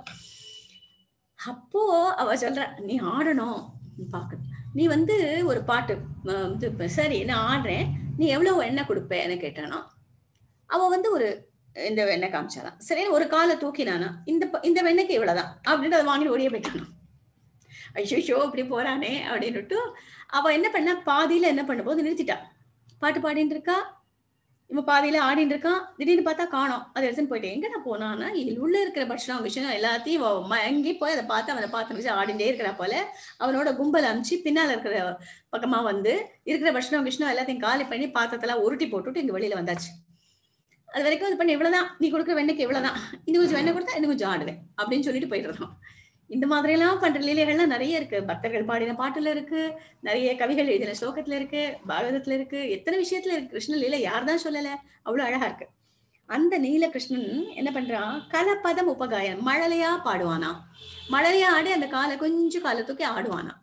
அப்போ அவ சொல்ற நீ ஆடணும் பாக்கணும் நீ வந்து ஒரு பாட்டு அஹ் இது இப்ப சரி நான் ஆடுறேன் நீ எவ்வளவு எண்ணெய் கொடுப்பேன்னு கேட்டானா அவ வந்து ஒரு இந்த வெண்ணெய் காமிச்சாலாம் சரி ஒரு காலை தூக்கினானா இந்த ப- இந்த வெண்ணெய்க்கு இவ்வளவுதான் அப்படின்ட்டு அதை வாங்கி ஓடியே போயிட்டானா ஐயோ இப்படி போறானே அப்படின்னுட்டு அவ என்ன பண்ணா பாதியில என்ன பண்ணும்போது நிறுத்திட்டா பாட்டு பாடிட்டு இருக்கா இவன் பாதியில ஆடிட்டு இருக்கான் திடீர்னு பார்த்தா காணோம் அதை எடுத்துன்னு போயிட்டு எங்கடா போனான்னா இதில் உள்ள இருக்கிற பட்சணம் விஷயம் எல்லாத்தையும் இவ மயங்கி போய் அதை பார்த்து அவனை பார்த்து வச்சு ஆடிட்டே இருக்கிறா போல அவனோட கும்பல் அமிச்சு பின்னால இருக்கிற பக்கமா வந்து இருக்கிற பட்சணம் விஷயம் எல்லாத்தையும் காலி பண்ணி பாத்திரத்தெல்லாம் உருட்டி போட்டுட்டு இங்க வெளியில வந்தாச்சு அது வரைக்கும் இது பண்ணி இவ்வளவுதான் நீ கொடுக்குற வெண்ணைக்கு இவ்வளவுதான் இன்னும் கொஞ்சம் வெண்ணெய் கொடுத்தா இன்னும் கொஞ்சம் ஆடுவேன் அப்படின்னு சொல்லிட்டு போயிட்டு இருக்கோம் இந்த மாதிரி எல்லாம் பண்ற லீலைகள்லாம் நிறைய இருக்கு பக்தர்கள் பாடின பாட்டுல இருக்கு நிறைய கவிகள் எழுதின ஸ்லோகத்துல இருக்கு பாகவதத்துல இருக்கு எத்தனை விஷயத்துல இருக்கு கிருஷ்ண லீலை யார் தான் சொல்லல அவ்வளவு அழகா இருக்கு அந்த நீல கிருஷ்ணன் என்ன பண்றான் கலப்பதம் உபகாயம் மழலையா பாடுவானா மழலையா ஆடி அந்த காலை கொஞ்சம் காலை தூக்கி ஆடுவானா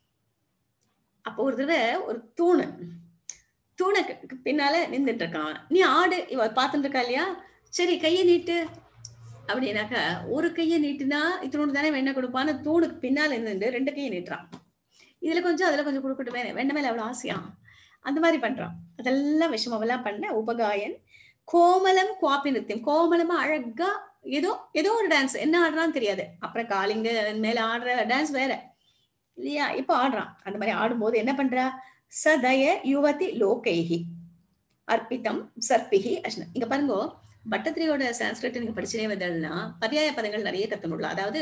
அப்போ ஒரு தடவை ஒரு தூணு தூணுக்கு பின்னால நின்றுட்டு இருக்கான் நீ ஆடு இவ பார்த்துட்டு இருக்கா இல்லையா சரி கையை நீட்டு அப்படின்னாக்கா ஒரு கையை நீட்டுனா இத்தனோடு தானே வெண்ணெய் கொடுப்பான்னு தூணுக்கு பின்னால இருந்து ரெண்டு கையை நீட்டுறான் இதுல கொஞ்சம் அதுல கொஞ்சம் கொடுக்கட்டுமே வெண்ணெய் மேல அவ்வளவு ஆசையா அந்த மாதிரி பண்றான் அதெல்லாம் விஷமமெல்லாம் பண்ண உபகாயன் கோமலம் குவாப்பி நிறுத்தியம் கோமலமா அழகா ஏதோ ஏதோ ஒரு டான்ஸ் என்ன ஆடுறான்னு தெரியாது அப்புறம் காலிங்க மேல ஆடுற டான்ஸ் வேற இல்லையா இப்ப ஆடுறான் அந்த மாதிரி ஆடும்போது என்ன பண்றா சதய யுவதி லோகைஹி அர்ப்பிதம் சர்பிகி அஷ்ண இங்க பாருங்க பட்டத்திரியோட சான்ஸ்கிரிட் நீங்க படிச்சே வந்ததுன்னா பர்யாய பதங்கள் நிறைய கத்துணுள்ள அதாவது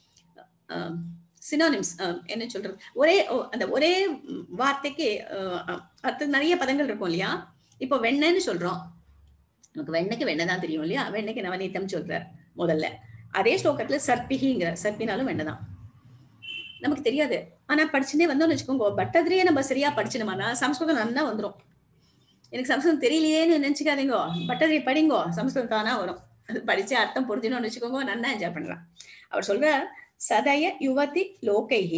சினானிம்ஸ் என்ன சொல்றது ஒரே ஓ, அந்த ஒரே ம், வார்த்தைக்கு அஹ், அர்த்தம் நிறைய பதங்கள் இருக்கும் இல்லையா இப்போ வெண்ணெய்ன்னு சொல்றோம் நமக்கு வெண்ணெய்க்கு வெண்ணெய் தான் தெரியும் இல்லையா வெண்ணெய்க்கு நவநீதம் சொல்றார் முதல்ல அதே ஸ்லோகத்துல சர்பிகிங்கிற சர்ப்பினாலும் வெண்ணெய் தான் நமக்கு தெரியாது ஆனா படிச்சுனே வந்தோம்னு வச்சுக்கோங்க பட்டத்திரியே நம்ம சரியா படிச்சினோம்னா சம்ஸ்கிருதம் நல்லா வந்துரும் எனக்கு சம்ஸ்கிருதம் தெரியலையேன்னு நினைச்சுக்காதீங்கோ பட்டதிரி படிங்கோ சம்ஸ்கிருதம் தானா வரும் அது படிச்சு அர்த்தம் புரிஞ்சுன்னு வச்சுக்கோங்க நல்லா என்ஜாய் பண்றான் அவர் சொல்றார் சதய யுவதி லோகைஹி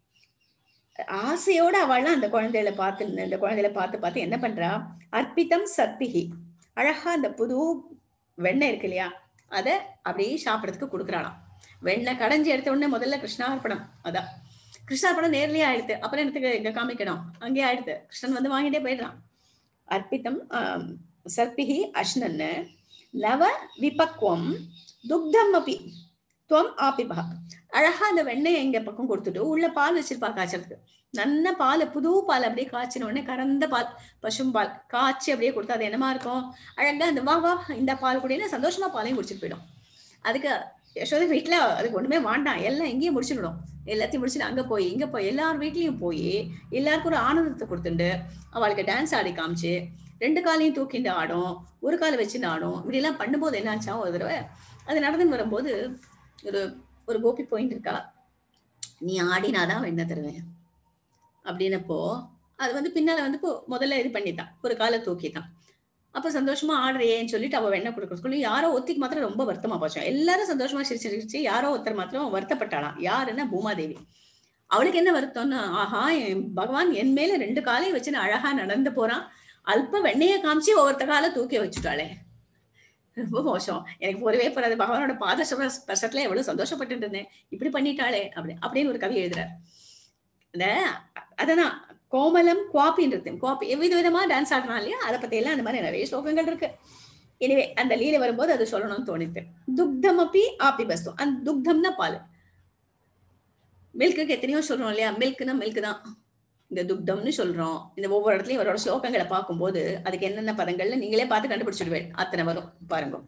ஆசையோட அவள்லாம் அந்த குழந்தைகளை பார்த்து இந்த குழந்தைகளை பார்த்து பார்த்து என்ன பண்றா அர்ப்பிதம் சர்பிகி அழகா அந்த புது வெண்ணெய் இருக்கு இல்லையா அதை அப்படியே சாப்பிடறதுக்கு கொடுக்குறாளாம் வெண்ணெய் கடைஞ்சி எடுத்த உடனே முதல்ல கிருஷ்ணார்ப்பணம் அதான் கிருஷ்ணார்ப்பணம் நேர்லயே ஆயிடுது அப்புறம் எனக்கு இங்க காமிக்கணும் அங்கேயே ஆயிடுது கிருஷ்ணன் வந்து வாங்கிட்டே போயிடுறான் அர்ப்பிதம் ஆம், சர்பிகி அஷ்ணன் நவ விபக்வம் துக்தம் அப்பி துவம் ஆபிபா அழகா அந்த வெண்ணெய் எங்க பக்கம் கொடுத்துட்டு உள்ள பால் வச்சிருப்பா காய்ச்சறதுக்கு நல்ல பால் புது பால் அப்படியே காய்ச்சின உடனே கறந்த பால் பசும் பால் காய்ச்சி அப்படியே கொடுத்தா அது என்னமா இருக்கும் அழகா அந்த வா வா இந்த பால் குடின்னு சந்தோஷமா பாலையும் குடிச்சிட்டு போயிடும் அதுக்கு யசோதை வீட்டுல அதுக்கு ஒண்ணுமே வேண்டாம் எல்லாம் இங்கேயே முடிச்சிடணும் எல்லாத்தையும் முடிச்சுட்டு அங்க போய் இங்க போய் எல்லார் வீட்லயும் போய் எல்லாருக்கும் ஒரு ஆனந்தத்தை கொடுத்துண்டு அவளுக்கு டான்ஸ் ஆடி காமிச்சு ரெண்டு காலையும் தூக்கிண்டு ஆடும் ஒரு காலை வச்சுட்டு ஆடும் இப்படி எல்லாம் பண்ணும்போது என்னாச்சா ஒரு தடவை அது நடந்துன்னு வரும்போது ஒரு ஒரு கோபி போயிட்டு இருக்கா நீ ஆடினாதான் வெண்ண தருவேன் அப்படின்னப்போ அது வந்து பின்னால வந்து இப்போ முதல்ல இது பண்ணிட்டான் ஒரு காலை தூக்கிட்டான் அப்ப சந்தோஷமா ஆடுறியேன்னு சொல்லிட்டு அவ வெண்ணெய் கொடுக்கறதுக்குள்ள யாரோ ஒத்திக்கு மாத்திரம் ரொம்ப வருத்தமா போச்சோம் எல்லாரும் சந்தோஷமா சிரிச்சு சிரிச்சு யாரோ ஒருத்தர் மாத்திரம் வருத்தப்பட்டாளாம் யாருன்னா பூமாதேவி அவளுக்கு என்ன வருத்தம்னா ஆஹா என் பகவான் என் மேல ரெண்டு காலையும் வச்சு அழகா நடந்து போறான் அல்ப வெண்ணைய காமிச்சு ஒவ்வொருத்த காலை தூக்கி வச்சுட்டாளே ரொம்ப மோசம் எனக்கு போறவே போறாது பகவானோட பாத ஸ்பர்ச- ஸ்பர்சத்துல எவ்வளவு சந்தோஷப்பட்டு இருந்தேன் இப்படி பண்ணிட்டாளே அப்படி அப்படின்னு ஒரு கவி எழுதுறார் அந்த அததான் கோமலம் குவாப்பின்றது குவாப்பி எவ்வித விதமா டான்ஸ் ஆடுறான் இல்லையா அதை பத்தி எல்லாம் அந்த மாதிரி நிறைய ஸ்லோகங்கள் இருக்கு எனவே அந்த லீலை வரும்போது அது சொல்லணும்னு தோணித்து துக்தம் அப்பி ஆப்பி பஸ்து அந்த துக்தம்னா பால் மில்க்குக்கு எத்தனையோ சொல்றோம் இல்லையா மில்க்னா மில்க் தான் இந்த துக்தம்னு சொல்றோம் இந்த ஒவ்வொரு இடத்துலயும் இவரோட ஸ்லோகங்களை பார்க்கும்போது அதுக்கு என்னென்ன பதங்கள்ல நீங்களே பார்த்து கண்டுபிடிச்சிடுவேன் அத்தனை வரும் பாருங்க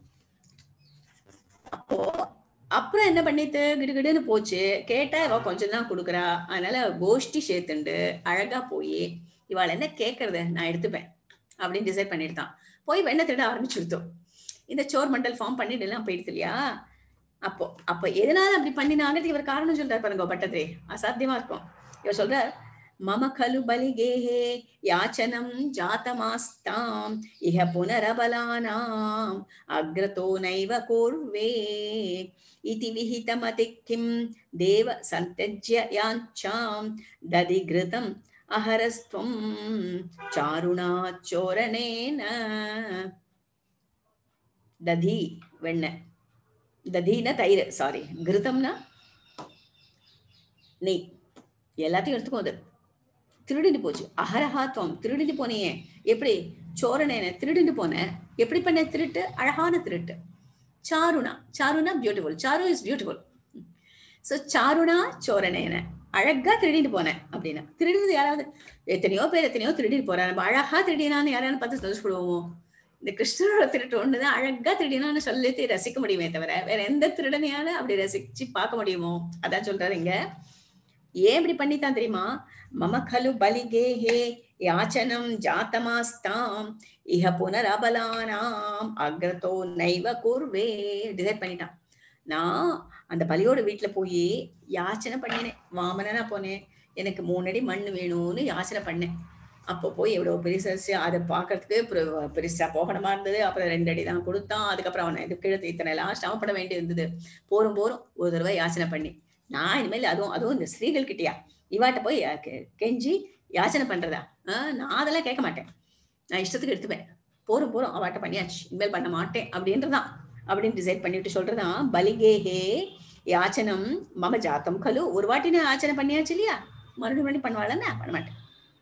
அப்போ அப்புறம் என்ன பண்ணிட்டு கிடுகிடுன்னு போச்சு கேட்டா இவ கொஞ்சம் தான் கொடுக்குறா அதனால கோஷ்டி சேர்த்துண்டு அழகா போய் இவாள் என்ன கேட்கறது நான் எடுத்துப்பேன் அப்படின்னு டிசைட் பண்ணிட்டான் போய் வெண்ணெய் திருட ஆரம்பிச்சுடுத்தோம் இந்த சோர் மண்டல் ஃபார்ம் பண்ணிட்டு எல்லாம் போயிடுது இல்லையா அப்போ அப்ப எதனால அப்படி பண்ணினாங்கிறது இவர் காரணம் சொல்றாரு பாருங்க பட்டத்திரே அசாத்தியமா இருக்கும் இவர் சொல்றார் மம கலு பலிகேஹே யாச்சனம் ஜாத்தமாஸ்தாம் இஹ புனரபலானாம் அக்ரதோ நைவ கூர்வே இதி விஹிதமதி கிம் தேவ சந்தஜ்ய யாஞ்சாம் ததி கிருதம் அஹரஸ்துவம் சாருணா சோரணேன ததி வெண்ணெய் ததினா தயிர் சாரி கிருதம்னா நெய் எல்லாத்தையும் எடுத்துக்கோ அது திருடிட்டு போச்சு அகரஹாத்வம் திருடிட்டு போனியே எப்படி சோரணேன திருடிட்டு போனேன் எப்படி பண்ண திருட்டு அழகான திருட்டு Charuna Charuna beautiful Charu is beautiful so Charuna சோரணேன அழகா திருடிட்டு போனேன் அப்படின்னா திருடினது யாராவது எத்தனையோ பேர் எத்தனையோ திருடிட்டு போறாங்க நம்ம அழகா திருடினான்னு யாராவது பார்த்து சந்தோஷப்படுவோம் இந்த கிருஷ்ணரோட திருட்டு ஒண்ணுதான் அழகா திருடினான்னு சொல்லி ரசிக்க முடியுமே தவிர வேற எந்த திருடனையால அப்படி ரசிச்சு பார்க்க முடியுமோ அதான் சொல்றாரு இங்க ஏன் இப்படி பண்ணித்தான் தெரியுமா மம கலு பலிகேஹே யாச்சனம் ஜாத்தமாஸ்தாம் இஹ புனரபலானாம் அக்ரதோ நைவ கூர்வே டிசைட் பண்ணிட்டான் நான் அந்த பலியோட வீட்டுல போய் யாச்சனை பண்ணினேன் வாமனனா போனேன் எனக்கு மூணடி மண் வேணும்னு யாச்சனை பண்ணேன் அப்போ போய் எவ்வளவு பெருசு அதை பார்க்கறதுக்கு பெரு- பெருசா போகணுமா இருந்தது அப்புறம் ரெண்டு அடி தான் கொடுத்தான் அதுக்கப்புறம் அவனை இது கீழே இத்தனை எல்லாம் சிரமப்பட வேண்டி இருந்தது போரும் போரும் ஒரு தடவை யாச்சனை பண்ணி நான் இனிமேல் அதுவும் அதுவும் இந்த ஸ்திரீகள் கிட்டயா இவாட்ட போய் அஹ், கெ- கெஞ்சி யாச்சனை பண்றதா ஆஹ் நான் அதெல்லாம் கேட்க மாட்டேன் நான் இஷ்டத்துக்கு எடுத்துப்பேன் போரும் போரும் அவாட்ட பண்ணியாச்சு இனிமேல் பண்ண மாட்டேன் அப்படின்றதான் அப்படின்னு டிசைட் பண்ணிட்டு சொல்றதான் பலிகேஹே யாச்சனம் மம ஜாத்தம் கலு ஒரு வாட்டி நான் யாச்சனை பண்ணியாச்சு இல்லையா மறுபடியும் மறுபடியும் பண்ணுவாளன்னா பண்ண மாட்டேன்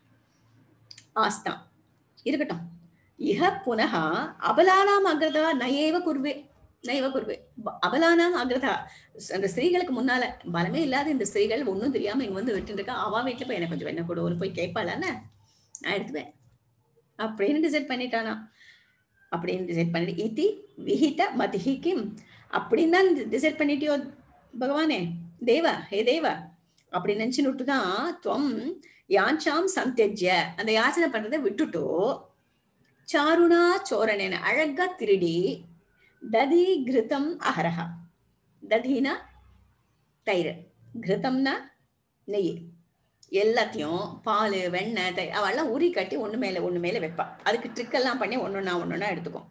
ஆஸ்தாம் இருக்கட்டும் இஹ புனः அபலானாம் அக்ரதா நயேவ குர்வே நைவ குர்வே ப- அபலானாம் அக்ரதா அந்த ஸ்திரீகளுக்கு முன்னால பலமே இல்லாத இந்த ஸ்திரீகள் ஒண்ணும் தெரியாம இங்க வந்து விட்டு இருக்கா அவ வீட்டுல போய் எனக்கு கொஞ்சம் என்ன கூட ஒரு போய் கேட்பாளான்னு நான் எடுத்துப்பேன் அப்படின்னு டிசைட் பண்ணிட்டானா அப்படின்னு டிசைட் பண்ணிட்டு இதி விஹித மதிஹி கிம் அப்படின்னு தான் டிசைட் பண்ணிட்டியோ பகவானே தேவா ஹே தேவா அப்படி நினைச்சுட்டு தான் துவம் யாஞ்சாம் சந்தெஜ்ய அந்த யாச்சனை பண்றதை விட்டுட்டோ சாருணா சோரணேன அழகா திருடி ததி கிருதம் அஹரஹா ததினா தயிர் கிருதம்னா நெய் எல்லாத்தையும் பால் வெண்ணெய் தயிர் அவெல்லாம் உரி கட்டி ஒண்ணு மேல ஒண்ணு மேல வைப்பா அதுக்கு ட்ரிக் எல்லாம் பண்ணி ஒன்னொன்னா ஒன்னொன்னா எடுத்துக்கும்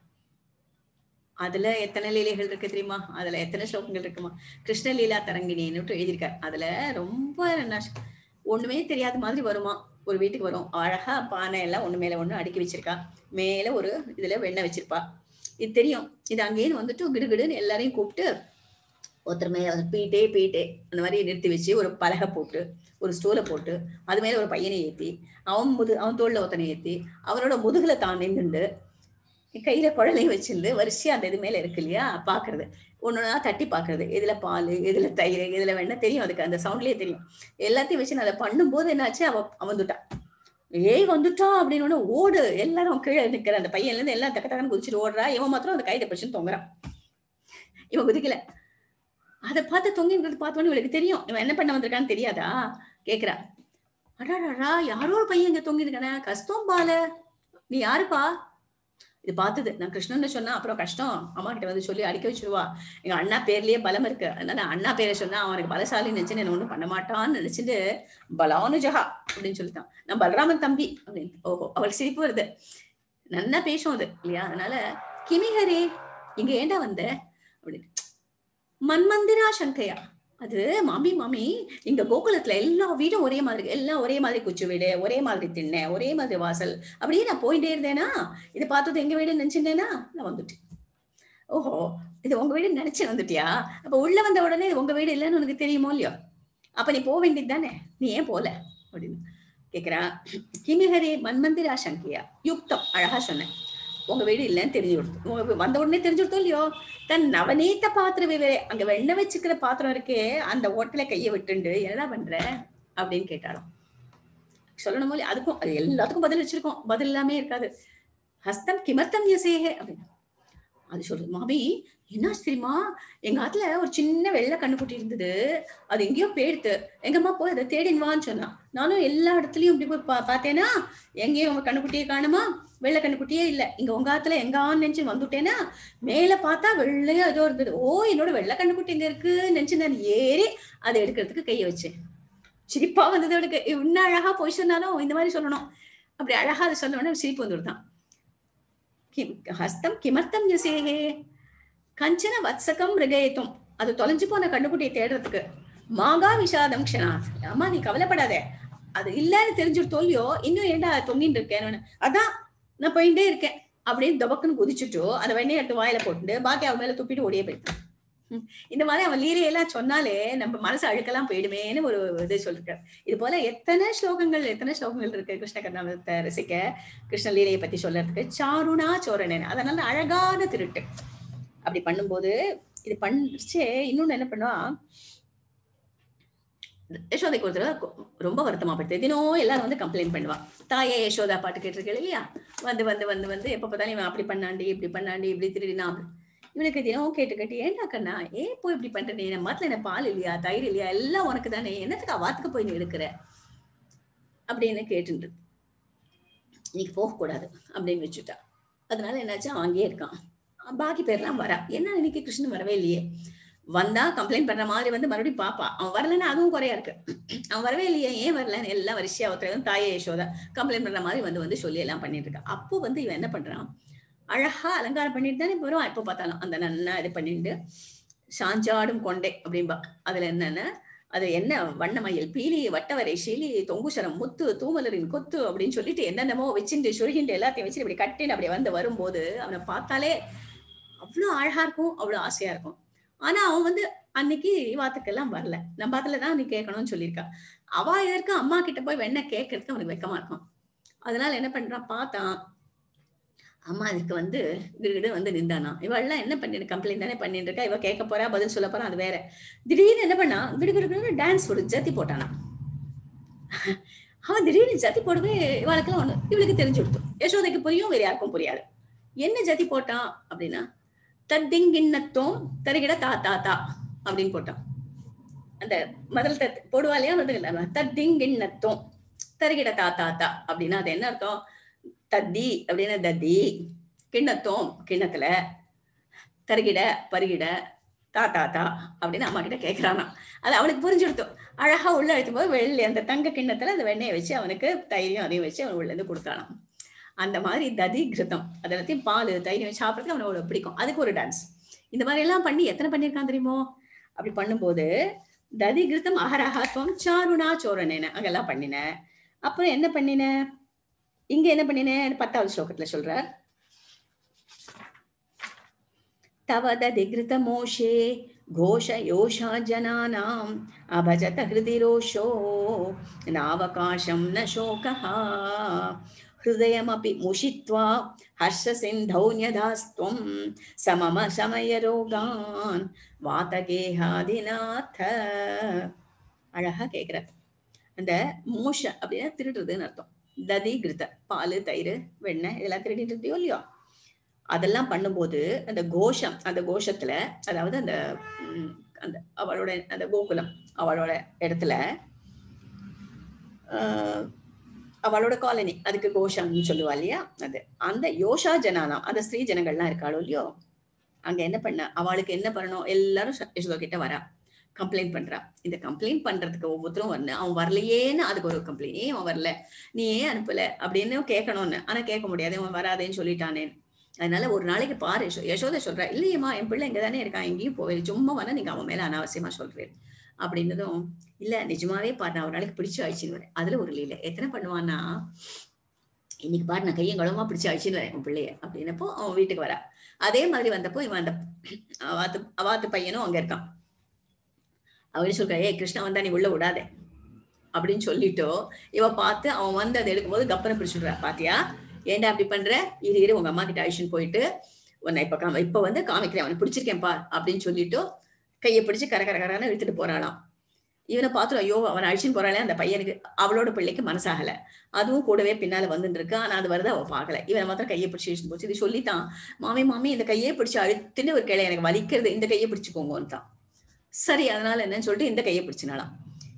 அதுல எத்தனை லீலைகள் இருக்கு தெரியுமா அதுல எத்தனை ஸ்லோகங்கள் இருக்குமா கிருஷ்ணலீலா தரங்கிணின்னு எழுதியிருக்கார் அதுல ரொம்ப நஷ்- ஒண்ணுமே தெரியாத மாதிரி வருமா ஒரு வீட்டுக்கு வரும் அழகா பானை எல்லாம் ஒண்ணு மேல ஒண்ணு அடுக்கி வச்சிருக்கா மேல ஒரு இதுல வெண்ணெய் வச்சிருப்பா இது தெரியும் இது அங்கேயிருந்து வந்துட்டு கிடுகிடுன்னு எல்லாரையும் கூப்பிட்டு ஒருத்தர் மேல வந்து பீட்டே பீட்டே அந்த மாதிரி நிறுத்தி வச்சு ஒரு பலகை போட்டு ஒரு ஸ்டூலை போட்டு அது மேல ஒரு பையனை ஏத்தி அவன் முது அவன் தோல்ல ஒருத்தனை ஏத்தி அவனோட முதுகுல தான் நின்றுண்டு கையில குழலையும் வச்சிருந்து வரிசையா அந்த இது மேல இருக்கு இல்லையா பாக்குறது ஒன்னொன்னா தட்டி பாக்குறது எதுல பால் எதுல தயிர் எதுல வேணா தெரியும் அதுக்கு அந்த சவுண்ட்லயே தெரியும் எல்லாத்தையும் வச்சு நான் அதை பண்ணும்போது என்னாச்சு அவ அவந்துட்டா ஏய் வந்துட்டா அப்படின்னு உடனே ஓடு எல்லாரும் கீழே நிக்கிற அந்த பையன்ல இருந்து எல்லாம் தக்க தக்கன்னு குதிச்சுட்டு ஓடுறா இவன் மாத்திரம் அந்த கைதை பிடிச்சு தொங்குறான் இவன் குதிக்கல அதை பார்த்து தொங்கின்றது பார்த்தோன்னு இவளுக்கு தெரியும் இவன் என்ன பண்ண வந்திருக்கான்னு தெரியாதா கேக்குறா அடாடாடா யாரோ ஒரு பையன் இங்க தொங்கிருக்கானே கஷ்டம் பால நீ யாருப்பா இது பார்த்தது நான் கிருஷ்ணன் சொன்னா அப்புறம் கஷ்டம் அம்மா கிட்ட வந்து சொல்லி அடிக்க வச்சிருவா எங்க அண்ணா பேர்லயே பலம் இருக்கு அதனால அண்ணா பேரை சொன்னா அவனுக்கு பலசாலி நினைச்சு என்ன ஒண்ணும் பண்ண மாட்டான்னு நினைச்சிட்டு பலானுஜகா அப்படின்னு சொல்லிட்டான் நான் பலராமன் தம்பி அப்படின்னு ஓஹோ அவளுக்கு சிரிப்பு வருது நல்லா பேசும் அது இல்லையா அதனால கிமிஹரே இங்க ஏண்டா வந்த அப்படின்னு மன்மந்திரா சங்கையா அது மாமி மாமி இங்க கோகுலத்துல எல்லா வீடும் ஒரே மாதிரி இருக்கு. எல்லாம் ஒரே மாதிரி குச்சி வீடு ஒரே மாதிரி திண்ணை ஒரே மாதிரி வாசல் அப்படியே நான் போயிட்டே இருந்தேனா இதை பார்த்தது எங்க வீடு நினைச்சிருந்தேனா நான் வந்துட்டேன் ஓஹோ இது உங்க வீடு நினைச்சு வந்துட்டியா அப்ப உள்ள வந்த உடனே இது உங்க வீடு இல்லைன்னு உனக்கு தெரியுமோ இல்லையோ அப்ப நீ போக வேண்டியது தானே நீ ஏன் போல அப்படின்னு கேக்குறா கிமிஹரே மன்மந்திரா சங்கியா யுக்தம் அழகா சொன்னேன் உங்க வீடு இல்லைன்னு தெரிஞ்சு கொடுத்து உங்க வந்த உடனே தெரிஞ்சு கொடுத்தோம் இல்லையோ தன் நவநீத்த பாத்திர விவரே அங்க வெண்ணெய் வச்சுக்கிற பாத்திரம் இருக்கே அந்த ஓட்டல கைய விட்டுண்டு என்னடா பண்ற அப்படின்னு கேட்டாலும் சொல்லணும் இல்லையா? அதுக்கும் அது எல்லாத்துக்கும் பதில் வச்சிருக்கோம் பதில் எல்லாமே இருக்காது ஹஸ்தம் கிமர்த்தம் யசேகே அப்படின்னு அது சொல்லுது மாமி என்னாச்சு தெரியுமா எங்க ஆத்துல ஒரு சின்ன வெள்ளை கண்ணுக்குட்டி இருந்தது அது எங்கேயோ போயிடுத்து எங்கம்மா போய் அதை தேடின்னு வான்னு சொன்னா நானும் எல்லா இடத்துலயும் இப்படி போய் பா- பார்த்தேனா எங்கேயும் உங்க கண்ணுக்குட்டியை காணுமா வெள்ளை கண்ணுக்குட்டியே இல்ல இங்க உங்க ஆத்துல எங்க ஆன்னு நினைச்சு வந்துட்டேன்னா மேல பார்த்தா வெள்ளையா ஏதோ இருந்தது ஓ என்னோட வெள்ளை கண்ணுக்குட்டி எங்க இருக்கு நினைச்சு நான் ஏறி அதை எடுக்கிறதுக்கு கையை வச்சேன் சிரிப்பா வந்தது அவனுக்கு இன்னும் அழகா போய் சொன்னாலும் இந்த மாதிரி சொல்லணும் அப்படி அழகா அதை சொன்ன உடனே சிரிப்பு வந்துடுதான் கிம் ஹஸ்தம் கிமர்த்தம் யசேகே கஞ்சன வத்சகம் மிருகயத்தும் அது தொலைஞ்சு போன கண்ணுக்குட்டியை தேடுறதுக்கு மாகா விஷாதம் க்ஷணாத் அம்மா நீ கவலைப்படாத அது இல்லைன்னு தெரிஞ்சுட்டு தோல்வியோ இன்னும் ஏன்டா தொங்கிட்டு இருக்கேன்னு அதான் நான் போயிட்டே இருக்கேன் அப்படின்னு தபக்குன்னு குதிச்சுட்டு அந்த வெண்ணெய் எடுத்து வாயில போட்டுட்டு பாக்கி அவன் மேல துப்பிட்டு ஓடியே போயிட்டான் ம். இந்த மாதிரி அவன் லீலையெல்லாம் சொன்னாலே நம்ம மனசு அழுக்கெல்லாம் போயிடுமேன்னு ஒரு இது சொல்லிருக்காரு இது போல எத்தனை ஸ்லோகங்கள் எத்தனை ஸ்லோகங்கள் இருக்கு கிருஷ்ண கர்ணாமத்தை ரசிக்க கிருஷ்ண லீலையை பத்தி சொல்றதுக்கு சாருணா சோரணன் அதனால அழகான திருட்டு அப்படி பண்ணும்போது இது பண்ணிச்சு இன்னொன்னு என்ன பண்ணுவா யசோதைக்கு ஒரு தடவை கொ- ரொம்ப வருத்தமா போயிடுது தினம் எல்லாரும் வந்து கம்ப்ளைண்ட் பண்ணுவா தாயே யசோதா பாட்டு கேட்டிருக்கேன் இல்லையா வந்து வந்து வந்து வந்து எப்ப பார்த்தாலும் இவன் அப்படி பண்ணாண்டி இப்படி பண்ணாண்டி இப்படி திருடினா அப்படி இவனுக்கு தினம் கேட்டு கேட்டு ஏன்டா கண்ணா ஏன் போய் இப்படி பண்ற நீ நம்ம மாத்துல என்ன பால் இல்லையா தயிர் இல்லையா எல்லாம் உனக்கு தானே என்னத்துக்கு அவாத்துக்கு போய் நீ எடுக்கிற அப்படின்னு கேட்டுட்டு இன்னைக்கு போகக்கூடாது அப்படின்னு வச்சுட்டா அதனால என்னாச்சு அவன் அங்கேயே இருக்கான் பாக்கி பேர்லாம் வரா என்ன இன்னைக்கு கிருஷ்ணன் வரவே இல்லையே வந்தா கம்ப்ளைண்ட் பண்ற மாதிரி வந்து மறுபடியும் பாப்பா அவன் வரலன்னா அதுவும் குறையா இருக்கு அவன் வரவே இல்லையே ஏன் வரலன்னு எல்லாம் வரிசையா ஒருத்தர் தாயே யசோதா கம்ப்ளைண்ட் பண்ற மாதிரி வந்து வந்து சொல்லி எல்லாம் பண்ணிட்டு இருக்கா அப்போ வந்து இவன் என்ன பண்றான் அழகா அலங்காரம் பண்ணிட்டு தானே போறோம் எப்போ பார்த்தாலும் அந்த நல்லா இது பண்ணிட்டு சாஞ்சாடும் கொண்டை அப்படின்பா அதுல என்னன்னா அது என்ன வண்ணமயில் பீலி வட்டவரை சீலி தொங்குசரம் முத்து தூமலரின் கொத்து அப்படின்னு சொல்லிட்டு என்னென்னமோ வச்சுட்டு சுருகிண்டு எல்லாத்தையும் வச்சுட்டு இப்படி கட்டின்னு அப்படி வந்து வரும்போது அவனை பார்த்தாலே அவ்வளோ அழகா இருக்கும் அவ்வளோ ஆசையா இருக்கும் ஆனா அவன் வந்து அன்னைக்கு வாத்துக்கெல்லாம் வரல நம்ம அதுல தான் நீ கேட்கணும்னு சொல்லியிருக்கா அவ இதற்கு அம்மா கிட்ட போய் வெண்ண கேட்கறதுக்கு அவனுக்கு வெக்கமா இருக்கும் அதனால என்ன பண்றான் பார்த்தான் அம்மா இதுக்கு வந்து கிடுகிடு வந்து நின்றானா இவெல்லாம் என்ன பண்ணிட்டு கம்ப்ளைண்ட் தானே பண்ணிட்டு இருக்கா இவ கேட்க போறா பதில் சொல்ல போறா அது வேற திடீர்னு என்ன பண்ணா கிடுகிடு டான்ஸ் ஒரு ஜத்தி போட்டானா அவன் திடீர்னு ஜத்தி போடவே இவளுக்கெல்லாம் ஒண்ணு இவளுக்கு தெரிஞ்சு கொடுத்து யசோதைக்கு புரியும் வேற யாருக்கும் புரியாது என்ன ஜதி போட்டான் அப்படின்னா தத்திங்கிண்ணத்தோம் தருகிட தா தா தா அப்படின்னு போட்டான் அந்த முதல் தத் போடுவா இல்லையா வந்து தத்திங்கிண்ணத்தோம் தருகிட தா தா தா அப்படின்னா அது என்ன அர்த்தம் தத்தி அப்படின்னா தத்தி கிண்ணத்தோம் கிண்ணத்துல தருகிட பருகிட தா தா தா அப்படின்னு அம்மா கிட்ட கேட்கிறானா அது அவனுக்கு புரிஞ்சுடுத்தோம் அழகா உள்ள அழைத்தும் போது வெள்ளி அந்த தங்க கிண்ணத்துல அந்த வெண்ணெயை வச்சு அவனுக்கு தைரியம் அதையும் வச்சு அவன் உள்ள இருந்து கொடுத்தானாம் அந்த மாதிரி ததி கிருதம் அது எல்லாத்தையும் பால் தைரியம் வச்சு சாப்பிட்றதுக்கு அவனுக்கு அவ்வளவு பிடிக்கும் அதுக்கு ஒரு டான்ஸ் இந்த மாதிரி எல்லாம் பண்ணி எத்தனை பண்ணியிருக்கான் தெரியுமோ அப்படி பண்ணும்போது ததி கிருதம் அகரஹாத்வம் சாருணா சோரனேன அங்கெல்லாம் பண்ணினேன் அப்புறம் என்ன பண்ணினேன் இங்க என்ன பண்ணினேன் பத்தாவது ஸ்லோகத்துல சொல்றார் தவ ததிகிருத மோஷே கோஷ யோஷா ஜனானாம் அபஜத ஹிருதி ரோஷோ நாவகாசம் ந சோகः ஹிருதயமபி முஷித்வா ஹர்ஷசிந்தௌ न्यधास्त्वं समम சமயரோகான் வாதகேஹாதிநாத அழகா கேக்குறார் அந்த மோஷ அப்படின்னா திருடுறதுன்னு அர்த்தம் ததி கிருத பால் தயிர் வெண்ணெய் இதெல்லாம் திருடிட்டு இருந்தியோ இல்லையோ அதெல்லாம் பண்ணும்போது அந்த கோஷம் அந்த கோஷத்துல அதாவது அந்த ம், அந்த அவளோட அந்த கோகுலம் அவளோட இடத்துல ஆஹ், அவளோட காலனி அதுக்கு கோஷம்னு சொல்லுவா இல்லையா அது அந்த யோஷா ஜனானாம் அந்த ஸ்திரீ ஜனங்கள்லாம் இருக்காளோ இல்லையோ அங்க என்ன பண்ண அவளுக்கு என்ன பண்ணணும் எல்லாரும் ச- யசோதா கிட்ட வரா கம்ப்ளைண்ட் பண்றா இந்த கம்ப்ளைண்ட் பண்றதுக்கு ஒவ்வொருத்தரும் வரணும் அவன் வரலையேன்னு அதுக்கு ஒரு கம்ப்ளைண்ட் ஏன் அவன் வரல நீ ஏன் அனுப்பல அப்படின்னு கேட்கணும்னு ஆனா கேட்க முடியாது அவன் வராதேன்னு சொல்லிட்டானே அதனால ஒரு நாளைக்கு பாரு யசோ- யசோதை சொல்றா இல்லையம்மா என் பிள்ளை இங்க தானே இருக்கான் எங்கேயும் போவே சும்மா வேணா நீங்க அவன் மேல அனாவசியமா சொல்றேன் அப்படின்னதும் இல்ல நிஜமாவே பாரு நான் ஒரு நாளைக்கு பிடிச்சு அழிச்சுன்னு வரேன் அதுல ஒரு லீலை எத்தனை பண்ணுவான்னா இன்னைக்கு பாரு நான் கையும் குளமா பிடிச்சு அழிச்சுன்னு வரேன் உன் பிள்ளைய அப்படின்னப்போ அவன் வீட்டுக்கு வரா அதே மாதிரி வந்தப்போ இவன் அந்த அவாத்து அவாத்து பையனும் அங்க இருக்கான் அவன் சொல்றா ஏய் கிருஷ்ணா வந்தா நீ உள்ள விடாதே அப்படின்னு சொல்லிட்டோ இவ பார்த்து அவன் வந்து அதை எடுக்கும்போது கப்பனை பிடிச்சுடுறா பாத்தியா ஏன்டா அப்படி பண்ற இரு இரு உங்க அம்மா கிட்ட அழிச்சுன்னு போயிட்டு உன்னை இப்ப காம இப்ப வந்து காமிக்கிறேன் அவனை பிடிச்சிருக்கேன் பார் அப்படின்னு சொல்லிட்டு கையை பிடிச்சு கர கர கரன்னு இழுத்துட்டு போறாளாம் இவனை பார்த்து ஐயோ அவனை அழிச்சுன்னு போறாளே அந்த பையனுக்கு அவளோட பிள்ளைக்கு மனசாகல அதுவும் கூடவே பின்னால வந்துட்டு இருக்கு ஆனா அது வருது அவ பார்க்கல இவனை மாத்திரம் கையை பிடிச்சு இழுத்துட்டு போச்சு இது சொல்லித்தான் மாமி மாமி இந்த கையை பிடிச்சு அழுத்துன்னு ஒரு கிளை எனக்கு வலிக்கிறது இந்த கையை பிடிச்சுக்கோங்கன்னு தான் சரி அதனால என்னன்னு சொல்லிட்டு இந்த கையை பிடிச்சினாலாம்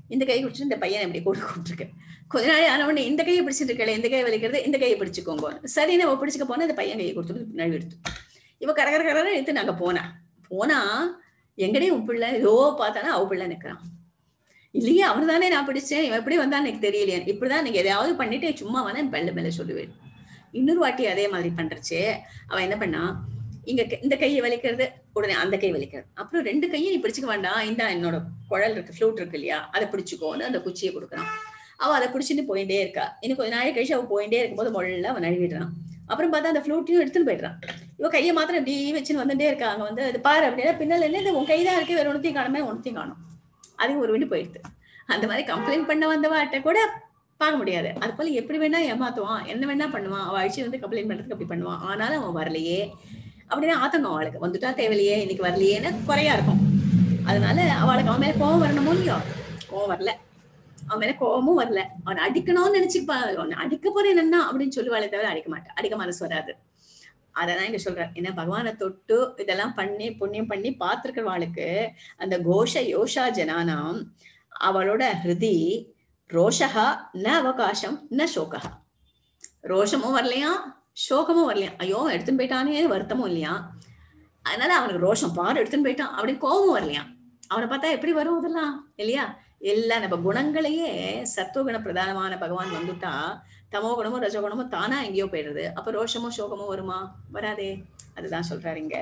இந்த கையை பிடிச்சிட்டு இந்த பையன் இப்படி கூட கூப்பிட்டுருக்கு கொஞ்ச நாள் ஆன உடனே இந்த கையை பிடிச்சிட்டு இருக்கல இந்த கையை வலிக்கிறது இந்த கையை பிடிச்சுக்கோங்க சரி நம்ம பிடிச்சிக்க போனா இந்த பையன் கையை கொடுத்துட்டு பின்னாடி எடுத்து இவ கர கர கரன்னு எடுத்து நாங்க போனா போனா எங்கடே உன் பிள்ளை ஏதோ பார்த்தானா அவ பிள்ளை நிக்கிறான் இல்லையே அவன் தானே நான் பிடிச்சேன் இவன் எப்படி வந்தா எனக்கு தெரியலையே இப்படிதான் நீங்க எதையாவது பண்ணிட்டு சும்மா வேணா மெல்ல மெல்ல சொல்லுவேன் இன்னொரு வாட்டி அதே மாதிரி பண்றச்சு அவன் என்ன பண்ணா இங்க க- இந்த கையை வலிக்கிறது உடனே அந்த கை வலிக்கிறது அப்புறம் ரெண்டு கையை நீ பிடிச்சுக்க வேண்டாம் இந்த என்னோட குழல் இருக்கு ஃப்ளூட் இருக்கு இல்லையா அதை பிடிச்சுக்கோன்னு அந்த குச்சியை கொடுக்குறான் அவ அதை பிடிச்சிட்டு போயிட்டே இருக்கா இன்னும் கொஞ்ச நாள் கழிச்சு அவ போயிட்டே இருக்கும்போது முதல்ல அவன் நழுவிடுறான் அப்புறம் பார்த்தா அந்த ஃப்ளூட்டையும் எடுத்துன்னு போயிடுறான் இவ கையை மாத்திரம் இப்படி வச்சுன்னு வந்துட்டே இருக்கா அங்க வந்து அது பாரு அப்படின்னா பின்னால இல்லை இல்லை உன் கை தான் இருக்கு வேற ஒன்றத்தையும் காணுமே ஒன்றத்தையும் காணும் அதையும் ஒரு வீடு போயிடுது அந்த மாதிரி கம்ப்ளைண்ட் பண்ண வந்தவாட்ட கூட பார்க்க முடியாது அது போல எப்படி வேணா ஏமாத்துவான் என்ன வேணா பண்ணுவான் அவ அழிச்சு வந்து கம்ப்ளைண்ட் பண்றதுக்கு அப்படி பண்ணுவான் ஆனாலும் அவன் வரலையே அப்படின்னா ஆத்தங்கம் அவளுக்கு வந்துட்டா தேவையில்லையே இன்னைக்கு வரலையேன்னு குறையா இருக்கும் அதனால அவளுக்கு அவன் மேல கோவம் வரணுமோ இல்லையோ கோவம் வரல அவன் மேல கோவமும் வரல அவனை அடிக்கணும்னு நினைச்சுப்பா அவனை அடிக்க போறேன் என்னன்னா அப்படின்னு சொல்லுவாளே தவிர அடிக்க மாட்டான் அடிக்க மனசு வராது அதான் இங்க சொல்றார் என்ன பகவானை தொட்டு இதெல்லாம் பண்ணி புண்ணியம் பண்ணி பார்த்திருக்கிறவாளுக்கு அந்த கோஷ யோஷா ஜனானாம் அவளோட ஹிருதி ரோஷகா ந அவகாசம் ந சோகா ரோஷமும் வரலையா சோகமும் வரலையா ஐயோ எடுத்துன்னு போயிட்டானே வருத்தமும் இல்லையா அதனால அவனுக்கு ரோஷம் பாரு எடுத்துன்னு போயிட்டான் அப்படின்னு கோபமும் வரலையா அவனை பார்த்தா எப்படி வரும் அதெல்லாம் இல்லையா எல்லா நம்ம குணங்களையே சத்துவகுண பிரதானமான பகவான் வந்துட்டா தமோ குணமும் ரஜகுணமும் தானா எங்கேயோ போயிடுறது அப்ப ரோஷமும் சோகமும் வருமா வராதே அதுதான் சொல்றாரு இங்க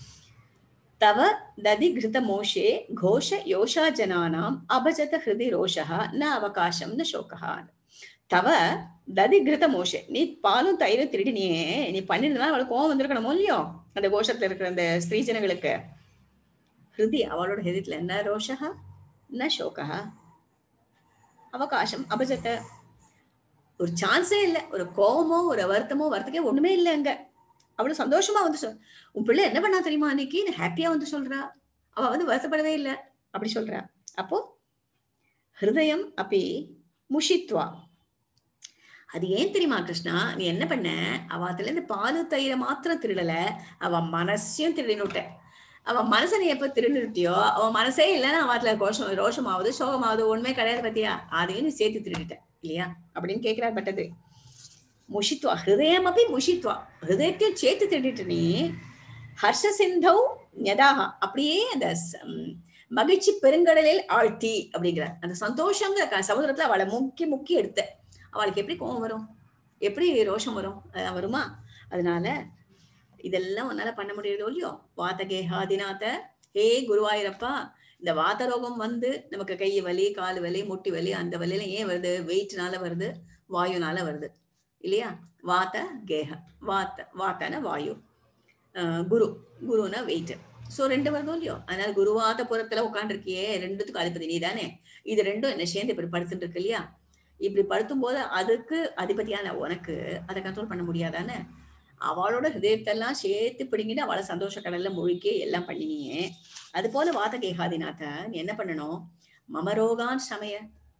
தவ ததி கிருத மோஷே கோஷ யோஷா ஜனானாம் அபஜத ஹிருதி ரோஷா ந அவகாசம் ந சோகா தவ ததி கிருத மோஷே நீ பாலும் தயிரும் திருடினியே நீ பண்ணிருந்தா அவளுக்கு கோவம் வந்திருக்கணுமோ இல்லையோ அந்த கோஷத்துல இருக்கிற அந்த ஸ்திரீஜனங்களுக்கு ஹிருதி அவளோட ஹிருதத்துல என்ன ரோஷா ந சோகா அவகாசம் அபஜத்த ஒரு சான்ஸே இல்லை ஒரு கோவமோ ஒரு வருத்தமோ வரத்துக்கே ஒண்ணுமே இல்லை அங்க அவ்வளவு சந்தோஷமா வந்து சொல் உன் பிள்ளை என்ன பண்ணா தெரியுமா அன்னைக்கு ஹாப்பியா வந்து சொல்றா அவ வந்து வருத்தப்படவே இல்லை அப்படி சொல்றா அப்போ ஹிருதயம் அப்படி முஷித்வா அது ஏன் தெரியுமா கிருஷ்ணா நீ என்ன பண்ண அவ அதுல இருந்து பாலு தயிரை மாத்திரம் திருடல அவ மனசையும் திருடினுட்ட அவன் மனசை நீ எப்ப திருடிட்டியோ அவன் மனசே இல்லைன்னா அவன் அதுல கோஷம் ரோஷமாவது சோகமாவது ஒண்ணுமே கிடையாது பத்தியா அதையும் நீ சேர்த்து திருடிட்ட இல்லையா அப்படின்னு கேட்கிறார் பட்டது முஷித்வா ஹிருதயம் அப்படி முஷித்வா ஹிருதயத்தையும் சேர்த்து திருடிட்டு நீ ஹர்ஷ சிந்தௌ ஞதாக அப்படியே அந்த ச- ம், மகிழ்ச்சி பெருங்கடலில் ஆழ்த்தி அப்படிங்கிற அந்த சந்தோஷங்கிற க- சமுதிரத்துல அவளை முக்கி முக்கி எடுத்த அவளுக்கு எப்படி கோவம் வரும் எப்படி ரோஷம் வரும் அஹ் வருமா அதனால இதெல்லாம் உன்னால பண்ண முடியுதோ இல்லையோ வாத்தகேஹாதிநாத ஹே குருவாயிரப்பா இந்த வாத ரோகம் வந்து நமக்கு கை வலி கால் வலி முட்டி வலி அந்த வலியில ஏன் வருது வெயிட்னால வருது வாயுனால வருது இல்லையா வாத்த கேஹ வாத்த வாத்தன வாயு அஹ் குரு குருனா வெயிட் சோ ரெண்டு வருதோ இல்லையோ அதனால குருவாத புறத்துல உட்காந்துருக்கியே ரெண்டுத்துக்கும் அதிபதி நீ தானே இது ரெண்டும் என்ன சேர்ந்து இப்படி படுத்துட்டு இருக்கு இல்லையா இப்படி படுத்தும் போது அதுக்கு அதிபதியான உனக்கு அதை கண்ட்ரோல் பண்ண முடியாதானே அவளோட ஹிருதயத்தெல்லாம் சேர்த்து பிடிங்கிட்டு அவளை சந்தோஷ கடல்ல முழுக்கி எல்லாம் பண்ணினியே அது போல வாத கேகாதிநாத நீ என்ன பண்ணணும் மமரோகான் சமய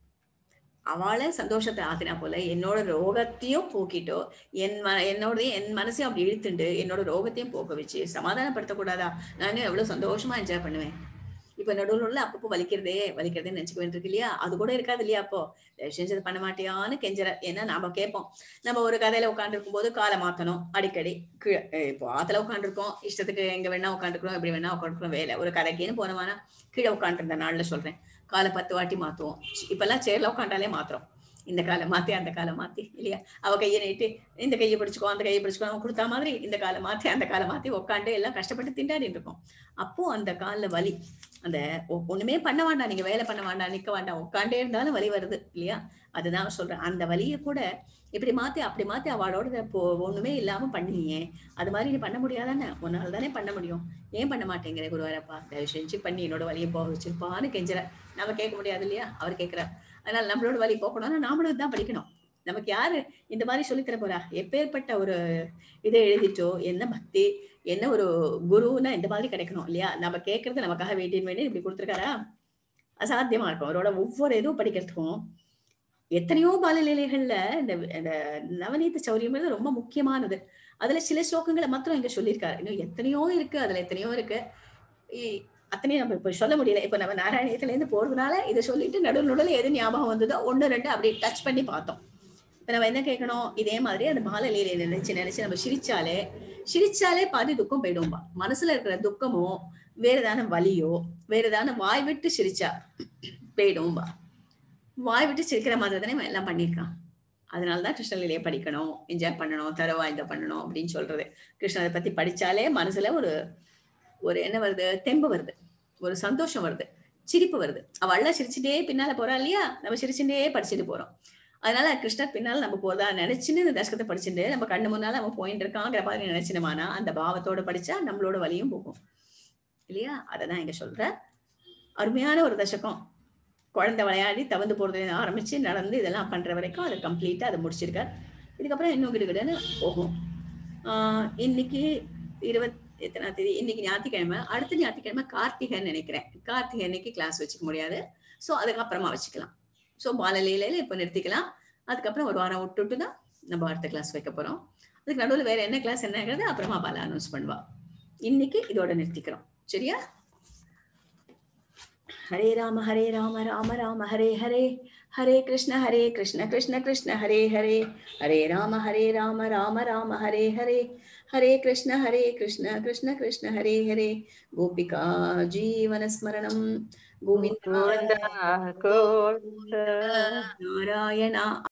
அவளை சந்தோஷத்தை ஆத்தினா போல என்னோட ரோகத்தையும் போக்கிட்டோ என் ம என்னோட என் மனசையும் அப்படி இழுத்துண்டு என்னோட ரோகத்தையும் போக்க வச்சு சமாதானப்படுத்தக்கூடாதா நானும் எவ்வளவு சந்தோஷமா என்ஜாய் பண்ணுவேன் இப்ப நடுவில் உள்ள அப்பப்போ வலிக்கிறதே வலிக்கிறதே நினைச்சுக்க வேண்டியிருக்கு இல்லையா அது கூட இருக்காது இல்லையா அப்போ தயவு செஞ்சு அதை பண்ண மாட்டியான்னு கெஞ்சற ஏன்னா நாம கேட்போம் நம்ம ஒரு கதையில உட்காந்துருக்கும் போது காலை மாத்தணும் அடிக்கடி கீழே அஹ் இப்போ ஆத்துல உட்காந்துருக்கோம் இஷ்டத்துக்கு எங்க வேணா உட்காந்துருக்கோம் எப்படி வேணா உட்காந்துருக்கோம் வேலை ஒரு கதைக்குன்னு போனோம்னா கீழே உட்காந்துருந்த நாள்ல சொல்றேன் காலை பத்து வாட்டி மாத்துவோம் இப்பெல்லாம் சேர்ல உட்காண்டாலே மாத்துறோம் இந்த காலை மாத்தி அந்த காலை மாத்தி இல்லையா அவ கையை நீட்டு இந்த கையை பிடிச்சுக்கோ அந்த கையை பிடிச்சுக்கோ அவன் கொடுத்தா மாதிரி இந்த காலை மாத்தி அந்த காலை மாத்தி உட்காந்து எல்லாம் கஷ்டப்பட்டு திண்டாடிட்டு இருக்கோம் அப்போ அந்த கால்ல வலி அந்த ஒ- ஒண்ணுமே பண்ண வேண்டாம் நீங்க வேலை பண்ண வேண்டாம் நிக்க வேண்டாம் உட்காண்டே இருந்தாலும் வலி வருது இல்லையா அதுதான் சொல்றேன் அந்த வலியை கூட இப்படி மாத்தி அப்படி மாத்தி அவளோட இப்போ ஒண்ணுமே இல்லாம பண்ணியே அது மாதிரி நீ பண்ண முடியாதானே உன்னால தானே பண்ண முடியும் ஏன் பண்ண மாட்டேங்கிற குருவாரப்பா தயவு செஞ்சு பண்ணி என்னோட வலியை போக வச்சிருப்பான்னு கெஞ்சுற நம்ம கேட்க முடியாது இல்லையா அவர் கேட்கிறார் அதனால நம்மளோட வலி போக்கணும்னா நாமளும் தான் படிக்கணும் நமக்கு யாரு இந்த மாதிரி சொல்லித் தர போறா எப்பேற்பட்ட ஒரு இதை எழுதிட்டோ என்ன பக்தி என்ன ஒரு குருன்னா இந்த மாதிரி கிடைக்கணும் இல்லையா நம்ம கேட்கறது நமக்காக வேண்டிய வேண்டி இப்படி கொடுத்துருக்காரா அசாத்தியமா இருக்கும் அவரோட ஒவ்வொரு இதுவும் படிக்கிறதுக்கும் எத்தனையோ பாலலீலைகள்ல இந்த இந்த நவநீத சௌரியம்ங்கிறது ரொம்ப முக்கியமானது அதுல சில ஸ்லோகங்களை மாத்திரம் இங்க சொல்லியிருக்காரு இன்னும் எத்தனையோ இருக்கு அதுல எத்தனையோ இருக்கு இ- அத்தனையும் நம்ம இப்ப சொல்ல முடியல இப்ப நம்ம நாராயணியத்துல இருந்து போறதுனால இதை சொல்லிட்டு நடுவு நடுவில் எது ஞாபகம் வந்ததோ ஒண்ணு ரெண்டு அப்படியே டச் பண்ணி பார்த்தோம் இப்ப நம்ம என்ன கேட்கணும் இதே மாதிரி அந்த பாலலீலை நினைச்சு நினைச்சு நம்ம சிரிச்சாலே சிரிச்சாலே பாதி துக்கம் போயிடும்பா மனசுல இருக்கிற துக்கமோ வேற ஏதான வலியோ வேற ஏதான வாய் விட்டு சிரிச்சா போயிடும்பா வாய் விட்டு சிரிக்கிற மாதிரி தானே இவன் எல்லாம் பண்ணியிருக்கான் அதனாலதான் கிருஷ்ணலீலையை படிக்கணும் என்ஜாய் பண்ணணும் தரவா இதை பண்ணணும் அப்படின்னு சொல்றது கிருஷ்ணரை பத்தி படிச்சாலே மனசுல ஒரு ஒரு என்ன வருது தெம்பு வருது ஒரு சந்தோஷம் வருது சிரிப்பு வருது அவள்ல சிரிச்சுட்டே பின்னால போறா இல்லையா நம்ம சிரிச்சுட்டே படிச்சுட்டு போறோம் அதனால கிருஷ்ணர் பின்னால் நம்ம போதா நினைச்சுன்னு இந்த தசகத்தை படிச்சுட்டு நம்ம கண்ணு முன்னால நம்ம போயிட்டு இருக்காங்கிற மாதிரி நினைச்சினோமானா அந்த பாவத்தோட படிச்சா நம்மளோட வலியும் போகும் இல்லையா அததான் இங்க சொல்ற அருமையான ஒரு தசகம் குழந்தை விளையாடி தவந்து போறது ஆரம்பிச்சு நடந்து இதெல்லாம் பண்ற வரைக்கும் அதை கம்ப்ளீட்டா அதை முடிச்சிருக்கார் இதுக்கப்புறம் இன்னும் கிடுகிடுன்னு போகும் ஆஹ் இன்னைக்கு இருபத் எத்தனாம் தேதி இன்னைக்கு ஞாயிற்றுக்கிழமை அடுத்த ஞாயிற்றுக்கிழமை கார்த்திகைன்னு நினைக்கிறேன் கார்த்திகை அன்னைக்கு கிளாஸ் வச்சுக்க முடியாது ஸோ அதுக்கப்புறமா வச்சுக்கலாம் ஸோ பாலலீலையில இப்போ நிறுத்திக்கலாம் அதுக்கப்புறம் ஒரு வாரம் விட்டுட்டு தான் நம்ம அடுத்த கிளாஸ் வைக்க போறோம் அதுக்கு நடுவில் வேற என்ன கிளாஸ் என்னங்கிறது அப்புறமா பால அனௌன்ஸ் பண்ணுவா இன்னைக்கு இதோட நிறுத்திக்கிறோம் சரியா ஹரே ராம ஹரே ராம ராம ராம ஹரே ஹரே ஹரே கிருஷ்ண ஹரே கிருஷ்ண கிருஷ்ண கிருஷ்ண ஹரே ஹரே ஹரே ராம ஹரே ராம ராம ராம ஹரே ஹரே ஹரே கிருஷ்ண ஹரே கிருஷ்ண கிருஷ்ண கிருஷ்ண ஹரே ஹரே கோபிகா ஜீவனஸ்மரணம் கோவிந்தா கோவிந்தா கோவிந்தா நாராயணா